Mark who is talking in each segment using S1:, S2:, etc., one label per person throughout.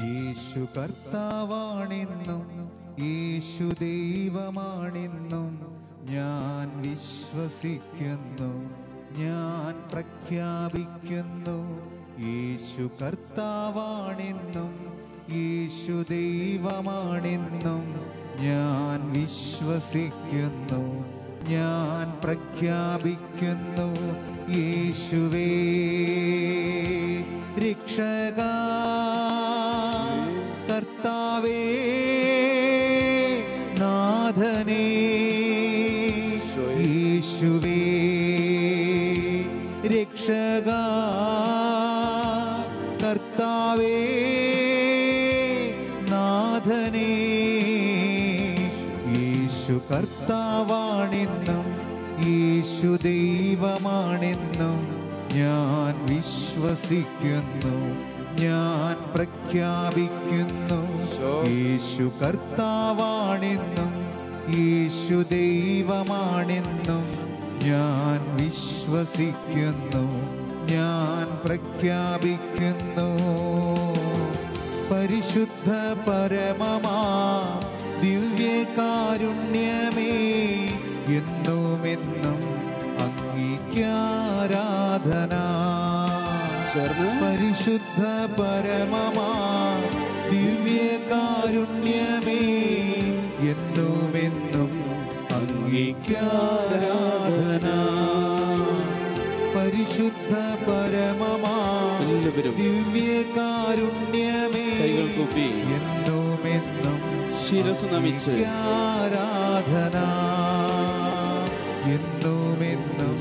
S1: യേശു കർത്താവാണെന്നും യേശു ദൈവമാണെന്നും ഞാൻ വിശ്വസിക്കുന്നു ഞാൻ പ്രഖ്യാപിക്കുന്നു യേശു കർത്താവാണെന്നും യേശു ദൈവമാണെന്നും ഞാൻ വിശ്വസിക്കുന്നു ഞാൻ പ്രഖ്യാപിക്കുന്നു യേശുവേ രക്ഷക കർത്താവേ നാഥനേ യേശുവേ രക്ഷക കർത്താവേ നാഥനേ യേശു കർത്താവാണെന്നും യേശു ദൈവമാണെന്നും ഞാൻ വിശ്വസിക്കുന്നു ഞാൻ പ്രഖ്യാപിക്കുന്നു യേശു കർത്താവാണെന്നും യേശു ദൈവമാണെന്നും ഞാൻ വിശ്വസിക്കുന്നു ഞാൻ പ്രഖ്യാപിക്കുന്നു പരിശുദ്ധ പരമമാ ദിവ്യകാരുണ്യമേ എന്നുമെന്നും അംഗീകാരാധന
S2: ചേർന്ന്
S1: പരിശുദ്ധ പരമമാ ദിവ്യകാരുണ്യമേ എന്നുമെന്നും അംഗീകാരാധന പരിശുദ്ധ പരമമാ
S2: എല്ലാവരും
S1: ദിവ്യകാരുണ്യമേ
S2: കൈകൾ കൂപ്പി
S1: എന്നുമെന്നും
S2: ശിരസ് നമിച്ച്
S1: ആരാധന എന്നുമെന്നും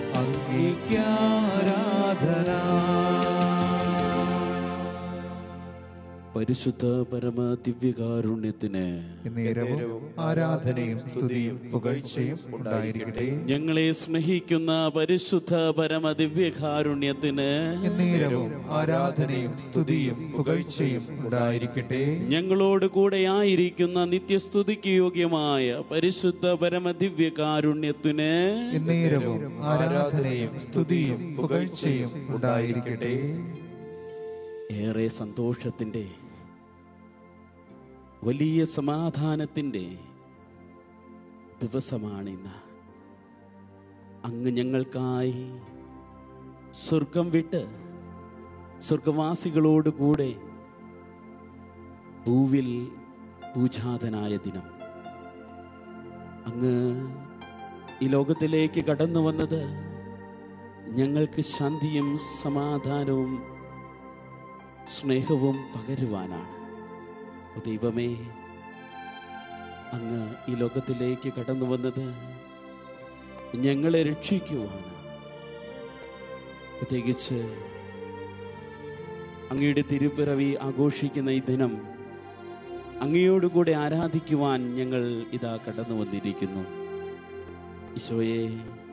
S1: അംഗീകാരാധന
S2: പരിശുദ്ധ പരമ ദിവ്യകാരുണ്യത്തിന്
S1: നേരവും ആരാധനയും സ്തുതിയും പുകഴ്ചയും ഉണ്ടായിരിക്കട്ടെ
S2: ഞങ്ങളെ സ്നേഹിക്കുന്ന പരിശുദ്ധ പരമ ദിവ്യകാരുണ്യത്തിന്
S1: നേരവും ആരാധനയും സ്തുതിയും പുകഴ്ചയും ഉണ്ടായിരിക്കട്ടെ
S2: ഞങ്ങളോട് കൂടെ ആയിരിക്കുന്ന നിത്യസ്തുതിക്ക് യോഗ്യമായ പരിശുദ്ധ പരമ ദിവ്യകാരുണ്യത്തിന്
S1: നേരവും ആരാധനയും സ്തുതിയും പുകഴ്ചയും ഉണ്ടായിരിക്കട്ടെ
S2: ഏറെ സന്തോഷത്തിൻ്റെ വലിയ സമാധാനത്തിൻ്റെ ദിവസമാണിന്ന് അങ്ങ് ഞങ്ങൾക്കായി സ്വർഗം വിട്ട് സ്വർഗവാസികളോട് കൂടെ ഭൂവിൽ പൂജാതനായ ദിനം അങ്ങ് ഈ ലോകത്തിലേക്ക് കടന്നു വന്നത് ഞങ്ങൾക്ക് ശാന്തിയും സമാധാനവും സ്നേഹവും പകരുവാനാണ് ഓ ദൈവമേ അങ്ങ് ഈ ലോകത്തിലേക്ക് കടന്നു വന്നത് ഞങ്ങളെ രക്ഷിക്കുവാണ് പ്രത്യേകിച്ച് അങ്ങയുടെ തിരുപ്പിറവി ആഘോഷിക്കുന്ന ഈ ദിനം അങ്ങയോടുകൂടെ ആരാധിക്കുവാൻ ഞങ്ങൾ ഇതാ കടന്നു വന്നിരിക്കുന്നു ഈശോയെ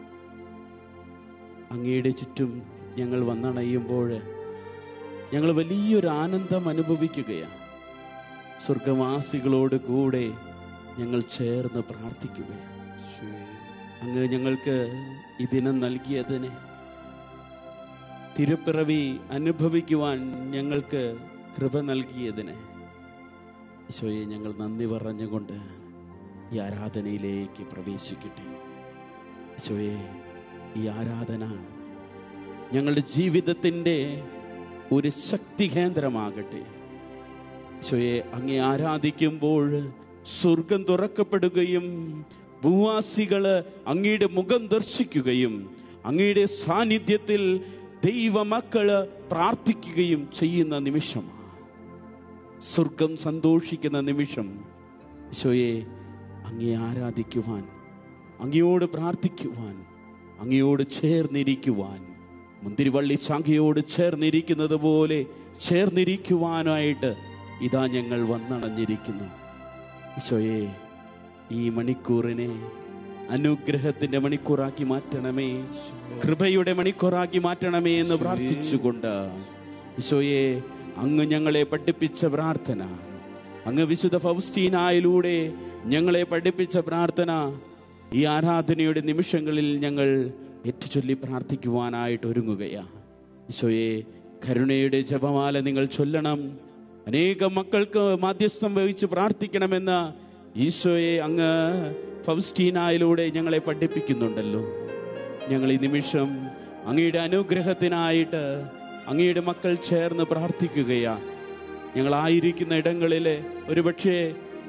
S2: അങ്ങയുടെ ചുറ്റും ഞങ്ങൾ വന്നണയുമ്പോൾ ഞങ്ങൾ വലിയൊരു ആനന്ദം അനുഭവിക്കുകയാണ് സ്വർഗവാസികളോട് കൂടെ ഞങ്ങൾ ചേർന്ന് പ്രാർത്ഥിക്കുകയാണ് അങ്ങ് ഞങ്ങൾക്ക് ഈ ദിനം നൽകിയതിന് തിരുപ്പിറവി അനുഭവിക്കുവാൻ ഞങ്ങൾക്ക് കൃപ നൽകിയതിന് ഈശോയെ ഞങ്ങൾ നന്ദി പറഞ്ഞുകൊണ്ട് ഈ ആരാധനയിലേക്ക് പ്രവേശിക്കട്ടെ ഈശോയെ ഈ ആരാധന ഞങ്ങളുടെ ജീവിതത്തിൻ്റെ ഒരു ശക്തി കേന്ദ്രമാകട്ടെ ഈശോയെ അങ്ങേ ആരാധിക്കുമ്പോൾ സ്വർഗം തുറക്കപ്പെടുകയും ഭൂവാസികള് അങ്ങയുടെ മുഖം ദർശിക്കുകയും അങ്ങയുടെ സാന്നിധ്യത്തിൽ ദൈവമക്കള് പ്രാർത്ഥിക്കുകയും ചെയ്യുന്ന നിമിഷമാണ് സ്വർഗം സന്തോഷിക്കുന്ന നിമിഷം ഈശോയെ അങ്ങേ ആരാധിക്കുവാൻ അങ്ങയോട് പ്രാർത്ഥിക്കുവാൻ അങ്ങയോട് ചേർന്നിരിക്കുവാൻ മുന്തിരിവള്ളി ശാഖയോട് ചേർന്നിരിക്കുന്നത് പോലെ ചേർന്നിരിക്കുവാനായിട്ട് ഇതാ ഞങ്ങൾ വന്നണഞ്ഞിരിക്കുന്നു ഈശോയെ ഈ മണിക്കൂറിനെ അനുഗ്രഹത്തിന്റെ മണിക്കൂറാക്കി മാറ്റണമേ കൃപയുടെ മണിക്കൂറാക്കി മാറ്റണമേ എന്ന് പ്രാർത്ഥിച്ചുകൊണ്ട് ഈശോയെ അങ്ങ് ഞങ്ങളെ പഠിപ്പിച്ച പ്രാർത്ഥന അങ്ങ് വിശുദ്ധ ഫൗസ്റ്റീനായിലൂടെ ഞങ്ങളെ പഠിപ്പിച്ച പ്രാർത്ഥന ഈ ആരാധനയുടെ നിമിഷങ്ങളിൽ ഞങ്ങൾ ഏറ്റുചൊല്ലി പ്രാർത്ഥിക്കുവാനായിട്ട് ഒരുങ്ങുകയാണ് ഈശോയെ കരുണയുടെ ജപമാല നിങ്ങൾ ചൊല്ലണം അനേകം മക്കൾക്ക് മാധ്യസ്ഥം വഹിച്ച് പ്രാർത്ഥിക്കണമെന്ന് ഈശോയെ അങ്ങ് ഫൗസ്റ്റീനായിലൂടെ ഞങ്ങളെ പഠിപ്പിക്കുന്നുണ്ടല്ലോ ഞങ്ങൾ ഈ നിമിഷം അങ്ങയുടെ അനുഗ്രഹത്തിനായിട്ട് അങ്ങയുടെ മക്കൾ ചേർന്ന് പ്രാർത്ഥിക്കുകയാ ഞങ്ങളായിരിക്കുന്ന ഇടങ്ങളിൽ ഒരുപക്ഷെ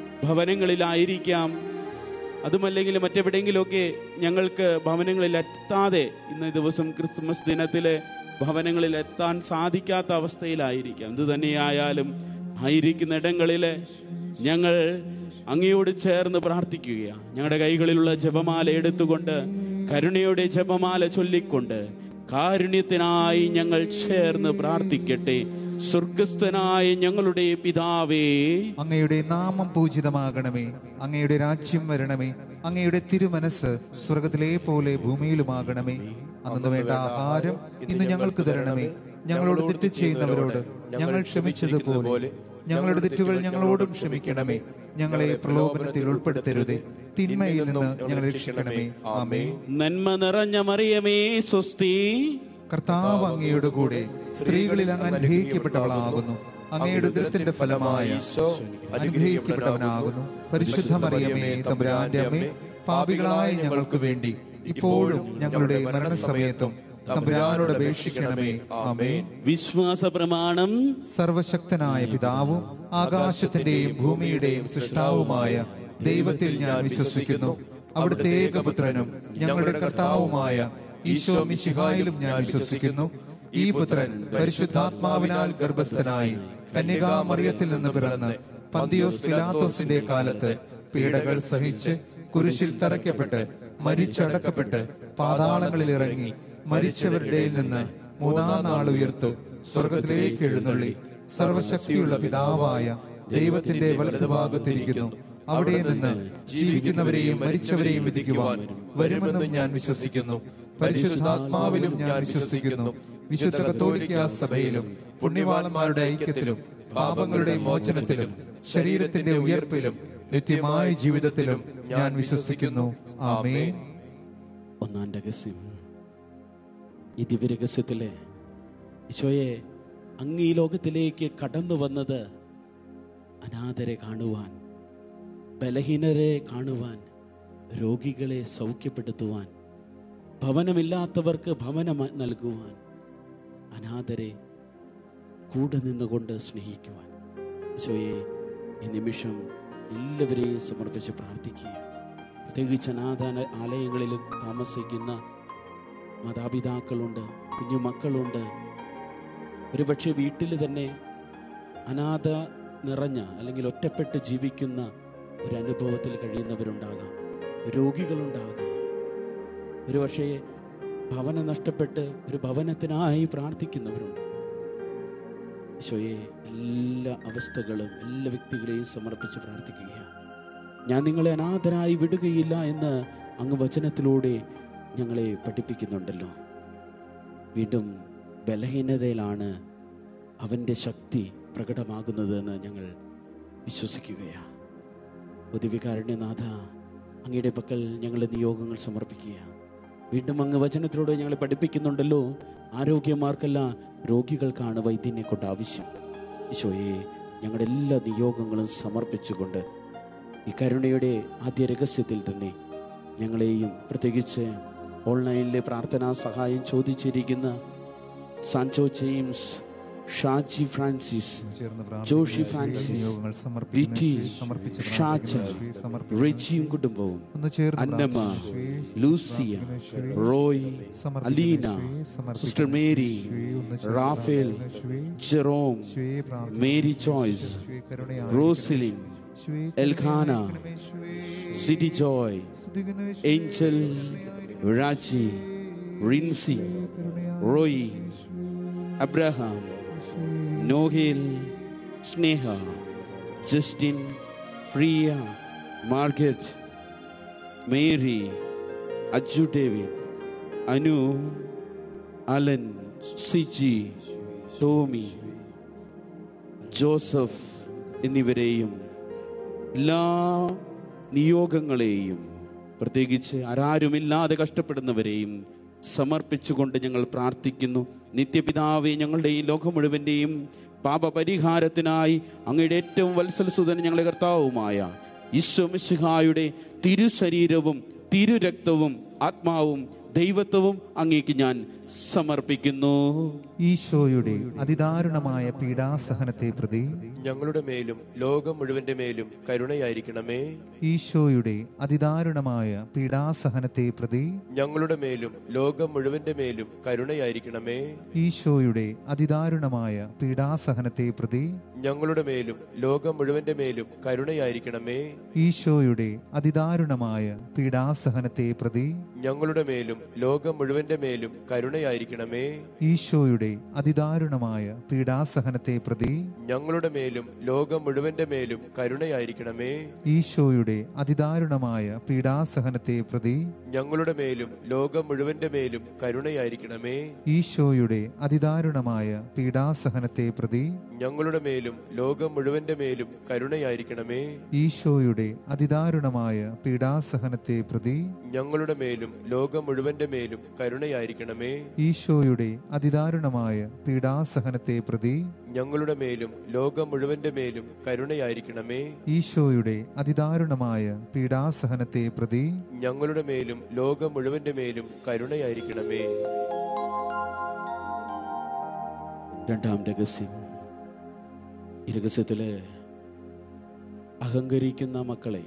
S2: ഭവനങ്ങളിലായിരിക്കാം അതുമല്ലെങ്കിൽ മറ്റെവിടെയെങ്കിലുമൊക്കെ ഞങ്ങൾക്ക് ഭവനങ്ങളിൽ എത്താതെ ഇന്ന് ദിവസം ക്രിസ്മസ് ദിനത്തിലെ ഭവനങ്ങളിൽ എത്താൻ സാധിക്കാത്ത അവസ്ഥയിലായിരിക്കാം ഇത് തന്നെയായാലും ആയിരിക്കുന്ന ഇടങ്ങളിൽ ഞങ്ങൾ അങ്ങയോട് ചേർന്ന് പ്രാർത്ഥിക്കുകയാണ് ഞങ്ങളുടെ കൈകളിലുള്ള ജപമാല എടുത്തുകൊണ്ട് കരുണയുടെ ജപമാല ചൊല്ലിക്കൊണ്ട് കാരുണ്യത്തിനായി ഞങ്ങൾ ചേർന്ന് പ്രാർത്ഥിക്കട്ടെ സ്വർഗസ്ഥനായ ഞങ്ങളുടെ പിതാവേ
S1: അങ്ങയുടെ നാമം പൂജിതമാകണമേ അങ്ങയുടെ രാജ്യം വരണമേ അങ്ങയുടെ തിരുമനസ് സ്വർഗത്തിലെ പോലെ ഭൂമിയിലുമാകണമേ അന്നു വേണ്ട ആഹാരം ഇന്ന് ഞങ്ങൾക്ക് തരണമേ ഞങ്ങളോട് തെറ്റ് ചെയ്യുന്നവരോട് ഞങ്ങൾ ക്ഷമിച്ചതുപോലെ ഞങ്ങളുടെ തെറ്റുകൾ ഞങ്ങളോടും ക്ഷമിക്കണമേ ഞങ്ങളെ പ്രലോഭനത്തിൽ ഉൾപ്പെടുത്തരുതേ തിന്മയിൽ നിന്ന് ഞങ്ങളെ രക്ഷിക്കണമേ ആമേ
S2: നന്മ നിറഞ്ഞ മറിയമേ സ്വസ്തി
S1: കർത്താവ് അങ്ങയുടെ കൂടെ സ്ത്രീകളിൽ അങ്ങ് അനുഗ്രഹിക്കപ്പെട്ടവളാകുന്നു അങ്ങയുടെ ഉദരത്തിന്റെ ഫലമായ അനുഗ്രഹിക്കപ്പെട്ടവനാകുന്നു പരിശുദ്ധ മറിയമേ തമ്പുരാന്റെ അമ്മേ പാപികളായ ഞങ്ങൾക്ക് വേണ്ടി ഇപ്പോഴും ഞങ്ങളുടെ മരണസമയത്തും തമ്പുരാനോട് അപേക്ഷിക്കണമേ ആമേൻ
S2: വിശ്വാസ പ്രമാണം
S1: സർവശക്തനായ പിതാവും ആകാശത്തിന്റെയും ഭൂമിയുടെയും സൃഷ്ടാവുമായ ദൈവത്തിൽ ഞാൻ വിശ്വസിക്കുന്നു അവിടുത്തെ ഏകപുത്രനും ഞങ്ങളുടെ കർത്താവുമായ ഈശോ മിശിഹായിലും ഞാൻ വിശ്വസിക്കുന്നു ഈ പുത്രൻ പരിശുദ്ധാത്മാവിനാൽ ഗർഭസ്ഥനായി കന്യകാമറിയത്തിൽ നിന്ന് പിറന്ന് പന്തിയോസ് പിലാത്തോസിന്റെ കാലത്ത് പീഡകൾ സഹിച്ച് കുരിശിൽ തറയ്ക്കപ്പെട്ട് മരിച്ചടക്കപ്പെട്ട് പാതാളങ്ങളിൽ ഇറങ്ങി മരിച്ചവരുടെ നിന്ന് മൂന്നാം നാൾ ഉയർത്തു സ്വർഗത്തിലേക്ക് എഴുന്നള്ളി സർവശക്തിയുള്ള പിതാവായ ദൈവത്തിന്റെ വലതുഭാഗത്തിരിക്കുന്നു അവിടെ നിന്ന് ജീവിക്കുന്നവരെയും മരിച്ചവരെയും വിധിക്കുവാൻ വരുമെന്നും ഞാൻ വിശ്വസിക്കുന്നു പരിശുദ്ധാത്മാവിലും ഞാൻ വിശ്വസിക്കുന്നു വിശുദ്ധ കത്തോലിക്ക സഭയിലും പുണ്യവാളന്മാരുടെ ഐക്യത്തിലും പാപങ്ങളുടെ മോചനത്തിലും ശരീരത്തിന്റെ ഉയർപ്പിലും നിത്യമായ ജീവിതത്തിലും ഞാൻ വിശ്വസിക്കുന്നു ആമേൻ
S2: ഒന്നാം രഹസ്യം ഈ ദിവ്യരഹസ്യത്തിലെ ഈശോയെ അങ്ങ് ഈ ലോകത്തിലേക്ക് കടന്നു വന്നത് അനാഥരെ കാണുവാൻ ബലഹീനരെ കാണുവാൻ രോഗികളെ സൗഖ്യപ്പെടുത്തുവാൻ ഭവനമില്ലാത്തവർക്ക് ഭവനം നൽകുവാൻ അനാഥരെ കൂടെ നിന്നുകൊണ്ട് സ്നേഹിക്കുവാൻ ഈശോയെ ഈ നിമിഷം എല്ലാവരെയും സമർപ്പിച്ച് പ്രാർത്ഥിക്കുക പ്രത്യേകിച്ച് അനാഥ ആലയങ്ങളിൽ താമസിക്കുന്ന മാതാപിതാക്കളുണ്ട് കുഞ്ഞു മക്കളുണ്ട് ഒരുപക്ഷെ വീട്ടിൽ തന്നെ അനാഥ നിറഞ്ഞ അല്ലെങ്കിൽ ഒറ്റപ്പെട്ട് ജീവിക്കുന്ന ഒരു അനുഭവത്തിൽ കഴിയുന്നവരുണ്ടാകാം രോഗികളുണ്ടാകാം ഒരുപക്ഷെ ഭവനം നഷ്ടപ്പെട്ട് ഒരു ഭവനത്തിനായി പ്രാർത്ഥിക്കുന്നവരുണ്ട് ഈശോയെ എല്ലാ അവസ്ഥകളും എല്ലാ വ്യക്തികളെയും സമർപ്പിച്ച് പ്രാർത്ഥിക്കുകയാണ് ഞാൻ നിങ്ങളെ അനാഥരായി വിടുകയില്ല എന്ന് അങ്ങ് വചനത്തിലൂടെ ഞങ്ങളെ പഠിപ്പിക്കുന്നുണ്ടല്ലോ വീണ്ടും ബലഹീനതയിലാണ് അവൻ്റെ ശക്തി പ്രകടമാകുന്നത് എന്ന് ഞങ്ങൾ വിശ്വസിക്കുകയാണ് പൊതുവികാരുണ്യനാഥ അങ്ങയുടെ പക്കൽ ഞങ്ങളുടെ നിയോഗങ്ങൾ സമർപ്പിക്കുക വീണ്ടും അങ്ങ് വചനത്തിലൂടെ ഞങ്ങളെ പഠിപ്പിക്കുന്നുണ്ടല്ലോ ആരോഗ്യമാർക്കല്ല രോഗികൾക്കാണ് വൈദ്യനെ കൊണ്ട് ആവശ്യം ഈശോയെ ഞങ്ങളുടെ എല്ലാ നിയോഗങ്ങളും സമർപ്പിച്ചുകൊണ്ട് ഈ കരുണയുടെ ആദ്യ രഹസ്യത്തിൽ തന്നെ ഞങ്ങളെയും പ്രത്യേകിച്ച് ഓൺലൈനിലെ പ്രാർത്ഥനാ സഹായം ചോദിച്ചിരിക്കുന്ന സാൻചോ ജെയിംസ് ഷാജി ഫ്രാൻസിസ്
S1: ചേർന്ന്
S2: ജോഷി
S1: പ്രാർത്ഥിക്കുക.
S2: ഫ്രാൻസിസ്
S1: നിയോഗങ്ങൾ സമർപ്പിക്കുന്ന
S2: വിറ്റി
S1: യേശുവേ, സമർപ്പിച്ച്
S2: ഷാജ
S1: പ്രാർത്ഥിക്കുന്ന യേശുവേ, സമർപ്പിക്കുന്ന
S2: റെജിയും കുടുംബവും
S1: ഒന്ന് ചേർന്ന്
S2: അന്നമ്മ
S1: പ്രാർത്ഥിക്കുന്ന യേശുവേ,
S2: ലൂസിയ
S1: യേശുവേ,
S2: റോയ്
S1: സമർപ്പിക്കുന്ന
S2: അലീന
S1: യേശുവേ, സമർപ്പിക്കുന്ന
S2: സിസ്റ്റർ മേരി
S1: യേശുവേ, ഒന്ന് ചേർന്ന്
S2: റാഫേൽ
S1: പ്രാർത്ഥിക്കുന്ന യേശുവേ,
S2: ജെറോം
S1: യേശുവേ, പ്രാർത്ഥിക്കുന്ന
S2: മേരി ചോയ്സ്
S1: യേശുവേ, കരുണയായിരിക്കണമേ.
S2: റോസിലിൻ
S1: യേശുവേ,
S2: എൽഖാന
S1: കരുണയായിരിക്കണമേ. യേശുവേ,
S2: സിറ്റി ജോയ്
S1: സ്തുതിക്കുന്ന യേശുവേ,
S2: ഏഞ്ചൽ രാജി റിൻസി റോയി അബ്രഹാം നോഹിൽ സ്നേഹ ജസ്റ്റിൻ പ്രിയ മാർഗറ്റ് മേരി അജു ഡേവിഡ് അനു അലൻ സിജി ടോമി ജോസഫ് എന്നിവരെയും എല്ലാ നിയോഗങ്ങളെയും പ്രത്യേകിച്ച് ആരാരുമില്ലാതെ കഷ്ടപ്പെടുന്നവരെയും സമർപ്പിച്ചുകൊണ്ട് ഞങ്ങൾ പ്രാർത്ഥിക്കുന്നു നിത്യപിതാവെ ഞങ്ങളുടെ ഈ ലോകം മുഴുവൻ്റെയും പാപപരിഹാരത്തിനായി അങ്ങയുടെ ഏറ്റവും വത്സലസുതൻ ഞങ്ങളെ കർത്താവുമായ ഈശ്വമിശിഹായുടെ തിരുശരീരവും തിരുരക്തവും ആത്മാവും ദൈവത്വവും അങ്ങേക്ക് ഞാൻ സമർപ്പിക്കുന്നു
S1: ഈശോയുടെ അതിദാരുണമായ പീഡാസഹനത്തെ പ്രതി
S3: ഞങ്ങളുടെ മേലും ലോകം മുഴുവന്റെ മേലും കരുണയായിരിക്കണമേ
S1: ഈശോയുടെ അതിദാരുണമായ പീഡാസഹനത്തെ പ്രതി
S3: ഞങ്ങളുടെ മേലും ലോകം മുഴുവന്റെ മേലും കരുണയായിരിക്കണമേ
S1: ഈശോയുടെ അതിദാരുണമായ പീഡാസഹനത്തെ പ്രതി
S3: ഞങ്ങളുടെ മേലും ലോകം മുഴുവന്റെ മേലും കരുണയായിരിക്കണമേ
S1: ഈശോയുടെ അതിദാരുണമായ പീഡാസഹനത്തെ പ്രതി
S3: ഞങ്ങളുടെ മേലും ലോകം മുഴുവന്റെ മേലും കരുണയായിരിക്കണമേ
S1: ഈശോയുടെ അതിദാരുണമായ പീഡാസഹനത്തെ പ്രതി
S3: ഞങ്ങളുടെ മേലും ലോകം മുഴുവന്റെ മേലും കരുണയായിരിക്കണമേ
S1: ഈശോയുടെ അതിദാരുണമായ പീഡാസഹനത്തെ പ്രതി
S3: ഞങ്ങളുടെ മേലും ലോകം മുഴുവന്റെ മേലും കരുണയായിരിക്കണമേ
S1: ഈശോയുടെ അതിദാരുണമായ പീഡാസഹനത്തെ പ്രതി
S3: ഞങ്ങളുടെ മേലും ലോകം മുഴുവന്റെ മേലും കരുണയായിരിക്കണമേ
S1: ഈശോയുടെ അതിദാരുണമായ പീഡാസഹനത്തെ പ്രതി
S3: ഞങ്ങളുടെ മേലും ലോകം മുഴുവന്റെ മേലും കരുണയായിരിക്കണമേ
S1: ഈശോയുടെ അതിദാരുണമായ പീഡാസഹനത്തെ പ്രതി
S3: ഞങ്ങളുടെ മേലും ലോകം മുഴുവന്റെ മേലും കരുണയായിരിക്കണമേ
S1: ഈശോയുടെ അതിദാരുണമായ പീഡാസഹനത്തെ പ്രതി
S3: ഞങ്ങളുടെ മേലും ലോകം മുഴുവന്റെ മേലും കരുണയായിരിക്കണമേ
S2: രണ്ടാം രഹസ്യം ഈ രഹസ്യത്തില് അഹങ്കരിക്കുന്ന മക്കളെ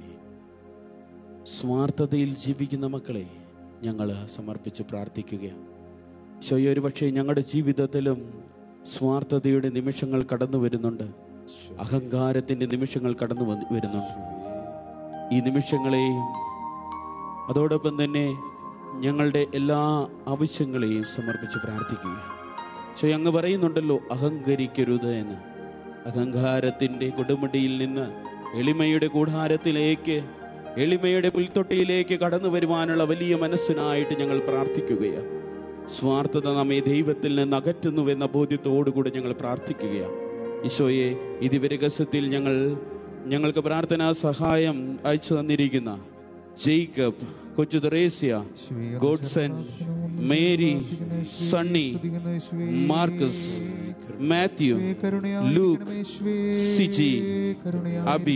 S2: സ്വാർത്ഥതയിൽ ജീവിക്കുന്ന മക്കളെ ഞങ്ങൾ സമർപ്പിച്ച് പ്രാർത്ഥിക്കുകയാണ് ശോയ ഒരു പക്ഷേ ഞങ്ങളുടെ ജീവിതത്തിലും സ്വാർത്ഥതയുടെ നിമിഷങ്ങൾ കടന്നു വരുന്നുണ്ട് അഹങ്കാരത്തിന്റെ നിമിഷങ്ങൾ കടന്നു വന്ന് വരുന്നുണ്ട് ഈ നിമിഷങ്ങളെയും അതോടൊപ്പം തന്നെ ഞങ്ങളുടെ എല്ലാ ആവശ്യങ്ങളെയും സമർപ്പിച്ച് പ്രാർത്ഥിക്കുക പക്ഷെ അങ്ങ് പറയുന്നുണ്ടല്ലോ അഹങ്കരിക്കരുത് എന്ന് അഹങ്കാരത്തിന്റെ കൊടുമുടിയിൽ നിന്ന് എളിമയുടെ കൂടാരത്തിലേക്ക് എളിമയുടെ പുൽത്തൊട്ടിയിലേക്ക് കടന്നു വരുവാനുള്ള വലിയ മനസ്സിനായിട്ട് ഞങ്ങൾ പ്രാർത്ഥിക്കുകയാണ് സ്വാർത്ഥത നമ്മെ ദൈവത്തിൽ നിന്ന് അകറ്റുന്നുവെന്ന ബോധ്യത്തോടുകൂടി ഞങ്ങൾ പ്രാർത്ഥിക്കുകയാണ് ഈശോയെ ഇതിവരകസത്തിൽ ഞങ്ങൾ ഞങ്ങൾക്ക് പ്രാർത്ഥനാ സഹായം അയച്ചു തന്നിരിക്കുന്ന ജേക്കബ് കൊച്ചു തെറേസ്യ ഗോഡ്സൺ മേരി സണ്ണി മാർക്കസ് മാത്യു ലൂക്ക് സിജി അബി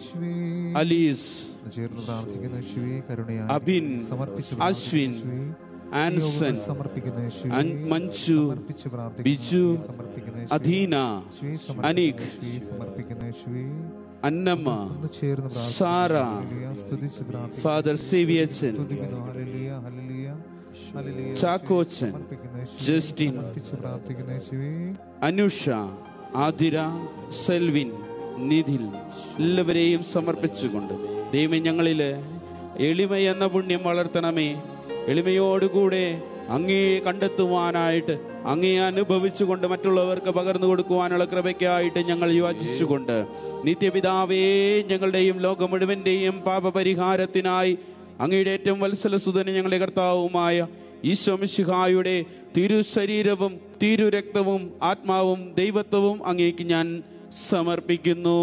S2: അലീസ്
S1: ചേർന്ന് പ്രാർത്ഥിക്കുന്ന യേശുവേ കരുണയായി
S2: അബിൻ
S1: സമർപ്പിച്ച്
S2: അശ്വിൻ
S1: പ്രാർത്ഥിക്കുന്ന
S2: ആൻസൺ
S1: സമർപ്പിക്കുന്ന യേശുവേ
S2: അൻ- മഞ്ജു
S1: സമർപ്പിച്ച് പ്രാർത്ഥിക്കുന്ന
S2: ബിജു
S1: സമർപ്പിക്കുന്ന യേശുവേ,
S2: അധീന
S1: യേശുവേ, സമർപ്പിക്കുന്ന
S2: അനീക്
S1: യേശുവേ, സമർപ്പിക്കുന്ന യേശുവേ
S2: അന്നമ്മ
S1: ഒന്ന് ചേർന്ന് പ്രാർത്ഥിക്കുന്നു.
S2: സാറ
S1: ഹല്ലേലൂയ, സ്തുതിച്ച് പ്രാർത്ഥിക്കുന്നു.
S2: ഫാദർ സേവിയച്ചൻ
S1: സ്തുതിക്കുന്നു. Hallelujah, hallelujah, hallelujah.
S2: ചാക്കോച്ചൻ
S1: സമർപ്പിക്കുന്ന യേശുവേ,
S2: ജസ്റ്റിൻ
S1: സമർപ്പിച്ച് പ്രാർത്ഥിക്കുന്ന യേശുവേ
S2: അനുഷ ആതിര സെൽവിൻ നിധിൽ എല്ലാവരെയും സമർപ്പിച്ചുകൊണ്ട് ദൈവം ഞങ്ങളില് എളിമ എന്ന പുണ്യം വളർത്തണമേ എളിമയോടുകൂടെ അങ്ങേ കണ്ടെത്തുവാനായിട്ട് അങ്ങേ അനുഭവിച്ചുകൊണ്ട് മറ്റുള്ളവർക്ക് പകർന്നു കൊടുക്കുവാനുള്ള കൃപയ്ക്കായിട്ട് ഞങ്ങൾ യോജിച്ചുകൊണ്ട് നിത്യപിതാവേ ഞങ്ങളുടെയും ലോകം മുഴുവന്റെയും പാപപരിഹാരത്തിനായി അങ്ങയുടെ ഏറ്റവും വത്സലസുതന് ഞങ്ങളുടെ കർത്താവുമായ ഈശ്വമിശിഹായുടെ തിരുശരീരവും തിരുരക്തവും ആത്മാവും ദൈവത്വവും അങ്ങേക്ക് ഞാൻ സമർപ്പിക്കുന്നു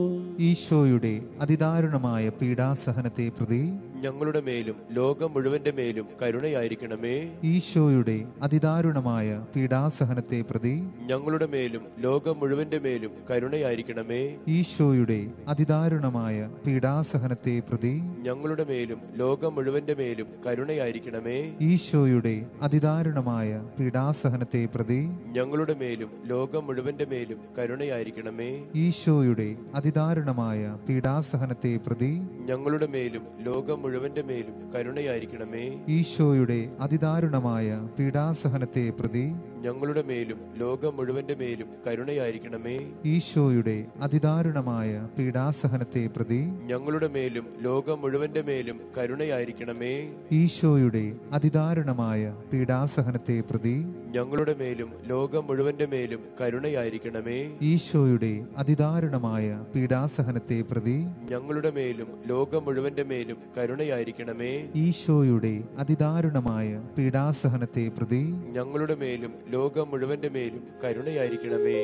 S1: ഈശോയുടെ അതിദാരുണമായ പീഡാസഹനത്തെ പ്രതി
S3: ഞങ്ങളുടെ മേലും ലോകം മുഴുവന്റെ മേലും കരുണയായിരിക്കണമേ
S1: ഈശോയുടെ അതിദാരുണമായ പീഡാസഹനത്തെ പ്രതി
S3: ഞങ്ങളുടെ മേലും ലോകം മുഴുവന്റെ മേലും കരുണയായിരിക്കണമേ
S1: ഈശോയുടെ അതിദാരുണമായ പീഡാസഹനത്തെ പ്രതി
S3: ഞങ്ങളുടെ മേലും ലോകം മുഴുവന്റെ മേലും കരുണയായിരിക്കണമേ
S1: ഈശോയുടെ അതിദാരുണമായ പീഡാസഹനത്തെ പ്രതി
S3: ഞങ്ങളുടെ മേലും ലോകം മുഴുവന്റെ മേലും കരുണയായിരിക്കണമേ
S1: ഈശോയുടെ അതിദാരുണമായ പീഡാസഹനത്തെ പ്രതി
S3: ഞങ്ങളുടെ മേലും ലോകം മുഴുവന്റെ മേലും കരുണയായിരിക്കണമേ
S1: ഈശോയുടെ അതിദാരുണമായ പീഡാസഹനത്തെ പ്രതി
S3: ഞങ്ങളുടെ മേലും ലോകം മുഴുവന്റെ മേലും കരുണയായിരിക്കണമേ
S1: ഈശോയുടെ അതിദാരുണമായ പീഡാസഹനത്തെ പ്രതി
S3: ഞങ്ങളുടെ മേലും ലോകം മുഴുവന്റെ മേലും കരുണയായിരിക്കണമേ
S1: ഈശോയുടെ അതിദാരുണമായ പീഡാസഹനത്തെ പ്രതി
S3: ഞങ്ങളുടെ മേലും ലോകം മുഴുവന്റെ മേലും കരുണയായിരിക്കണമേ
S1: ഈശോയുടെ അതിദാരുണമായ പീഡാസഹനത്തെ പ്രതി
S3: ഞങ്ങളുടെ മേലും ലോകം മുഴുവന്റെ മേലും കരുണയായിരിക്കണമേ
S1: ഈശോയുടെ അതിദാരുണമായ പീഡാസഹനത്തെ പ്രതി
S3: ഞങ്ങളുടെ മേലും ലോകം മുഴുവന്റെ മേലും കരുണയായിരിക്കണമേ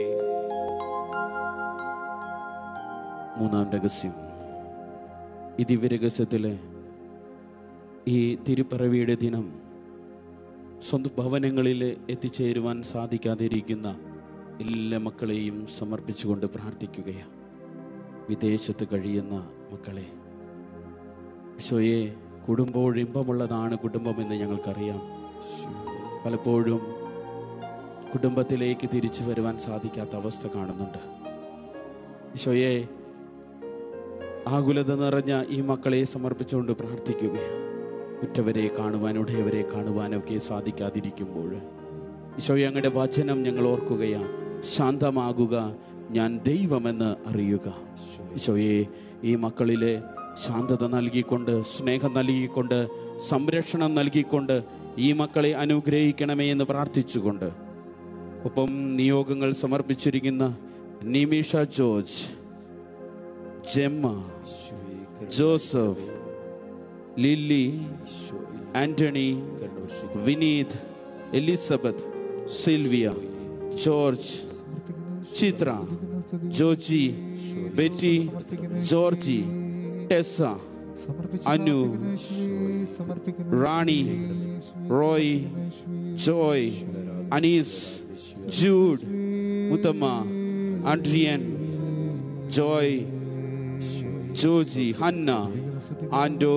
S2: മൂന്നാം രഹസ്യം ഈ ദിവ്യരഹസ്യത്തിലെ ഈ തിരുപ്പിറവിയുടെ ദിനം സ്വന്തം ഭവനങ്ങളിൽ എത്തിച്ചേരുവാൻ സാധിക്കാതിരിക്കുന്ന എല്ലാ മക്കളെയും സമർപ്പിച്ചുകൊണ്ട് പ്രാർത്ഥിക്കുകയാണ് വിദേശത്ത് കഴിയുന്ന മക്കളെ ഈശോയെ കുടുംബോഴിമ്പമുള്ളതാണ് കുടുംബമെന്ന് ഞങ്ങൾക്കറിയാം പലപ്പോഴും കുടുംബത്തിലേക്ക് തിരിച്ചു വരുവാൻ സാധിക്കാത്ത അവസ്ഥ കാണുന്നുണ്ട് ഈശോയെ ആകുലത നിറഞ്ഞ ഈ മക്കളെ സമർപ്പിച്ചുകൊണ്ട് പ്രാർത്ഥിക്കുകയാണ് ഉറ്റവരെ കാണുവാൻ ഉടയവരെ കാണുവാനൊക്കെ സാധിക്കാതിരിക്കുമ്പോൾ ഈശോയെ അങ്ങയുടെ വചനം ഞങ്ങൾ ഓർക്കുകയാണ് ശാന്തമാകുക ഞാൻ ദൈവമെന്ന് അറിയുക ഈശോയെ ഈ മക്കളിലെ ശാന്തത നൽകിക്കൊണ്ട് സ്നേഹം നൽകിക്കൊണ്ട് സംരക്ഷണം നൽകിക്കൊണ്ട് ഈ മക്കളെ അനുഗ്രഹിക്കണമേ എന്ന് പ്രാർത്ഥിച്ചുകൊണ്ട് ഒപ്പം നിയോഗങ്ങൾ സമർപ്പിച്ചിരിക്കുന്ന നിമിഷ ജോർജ് ജെമ്മ ജോസഫ് ലില്ലി ആന്റണി വിനീത് എലിസബത്ത് സിൽവിയ ജോർജ് ചിത്ര ജോജി ബെറ്റി ജോർജി ടെസ അനു റാണി റോയ് ജോയ് അനീസ് ജൂഡ് മുത്തമ്മ ആൻഡ്രിയൻ ജോയ് ജോജി ഹന്ന ആൻഡോ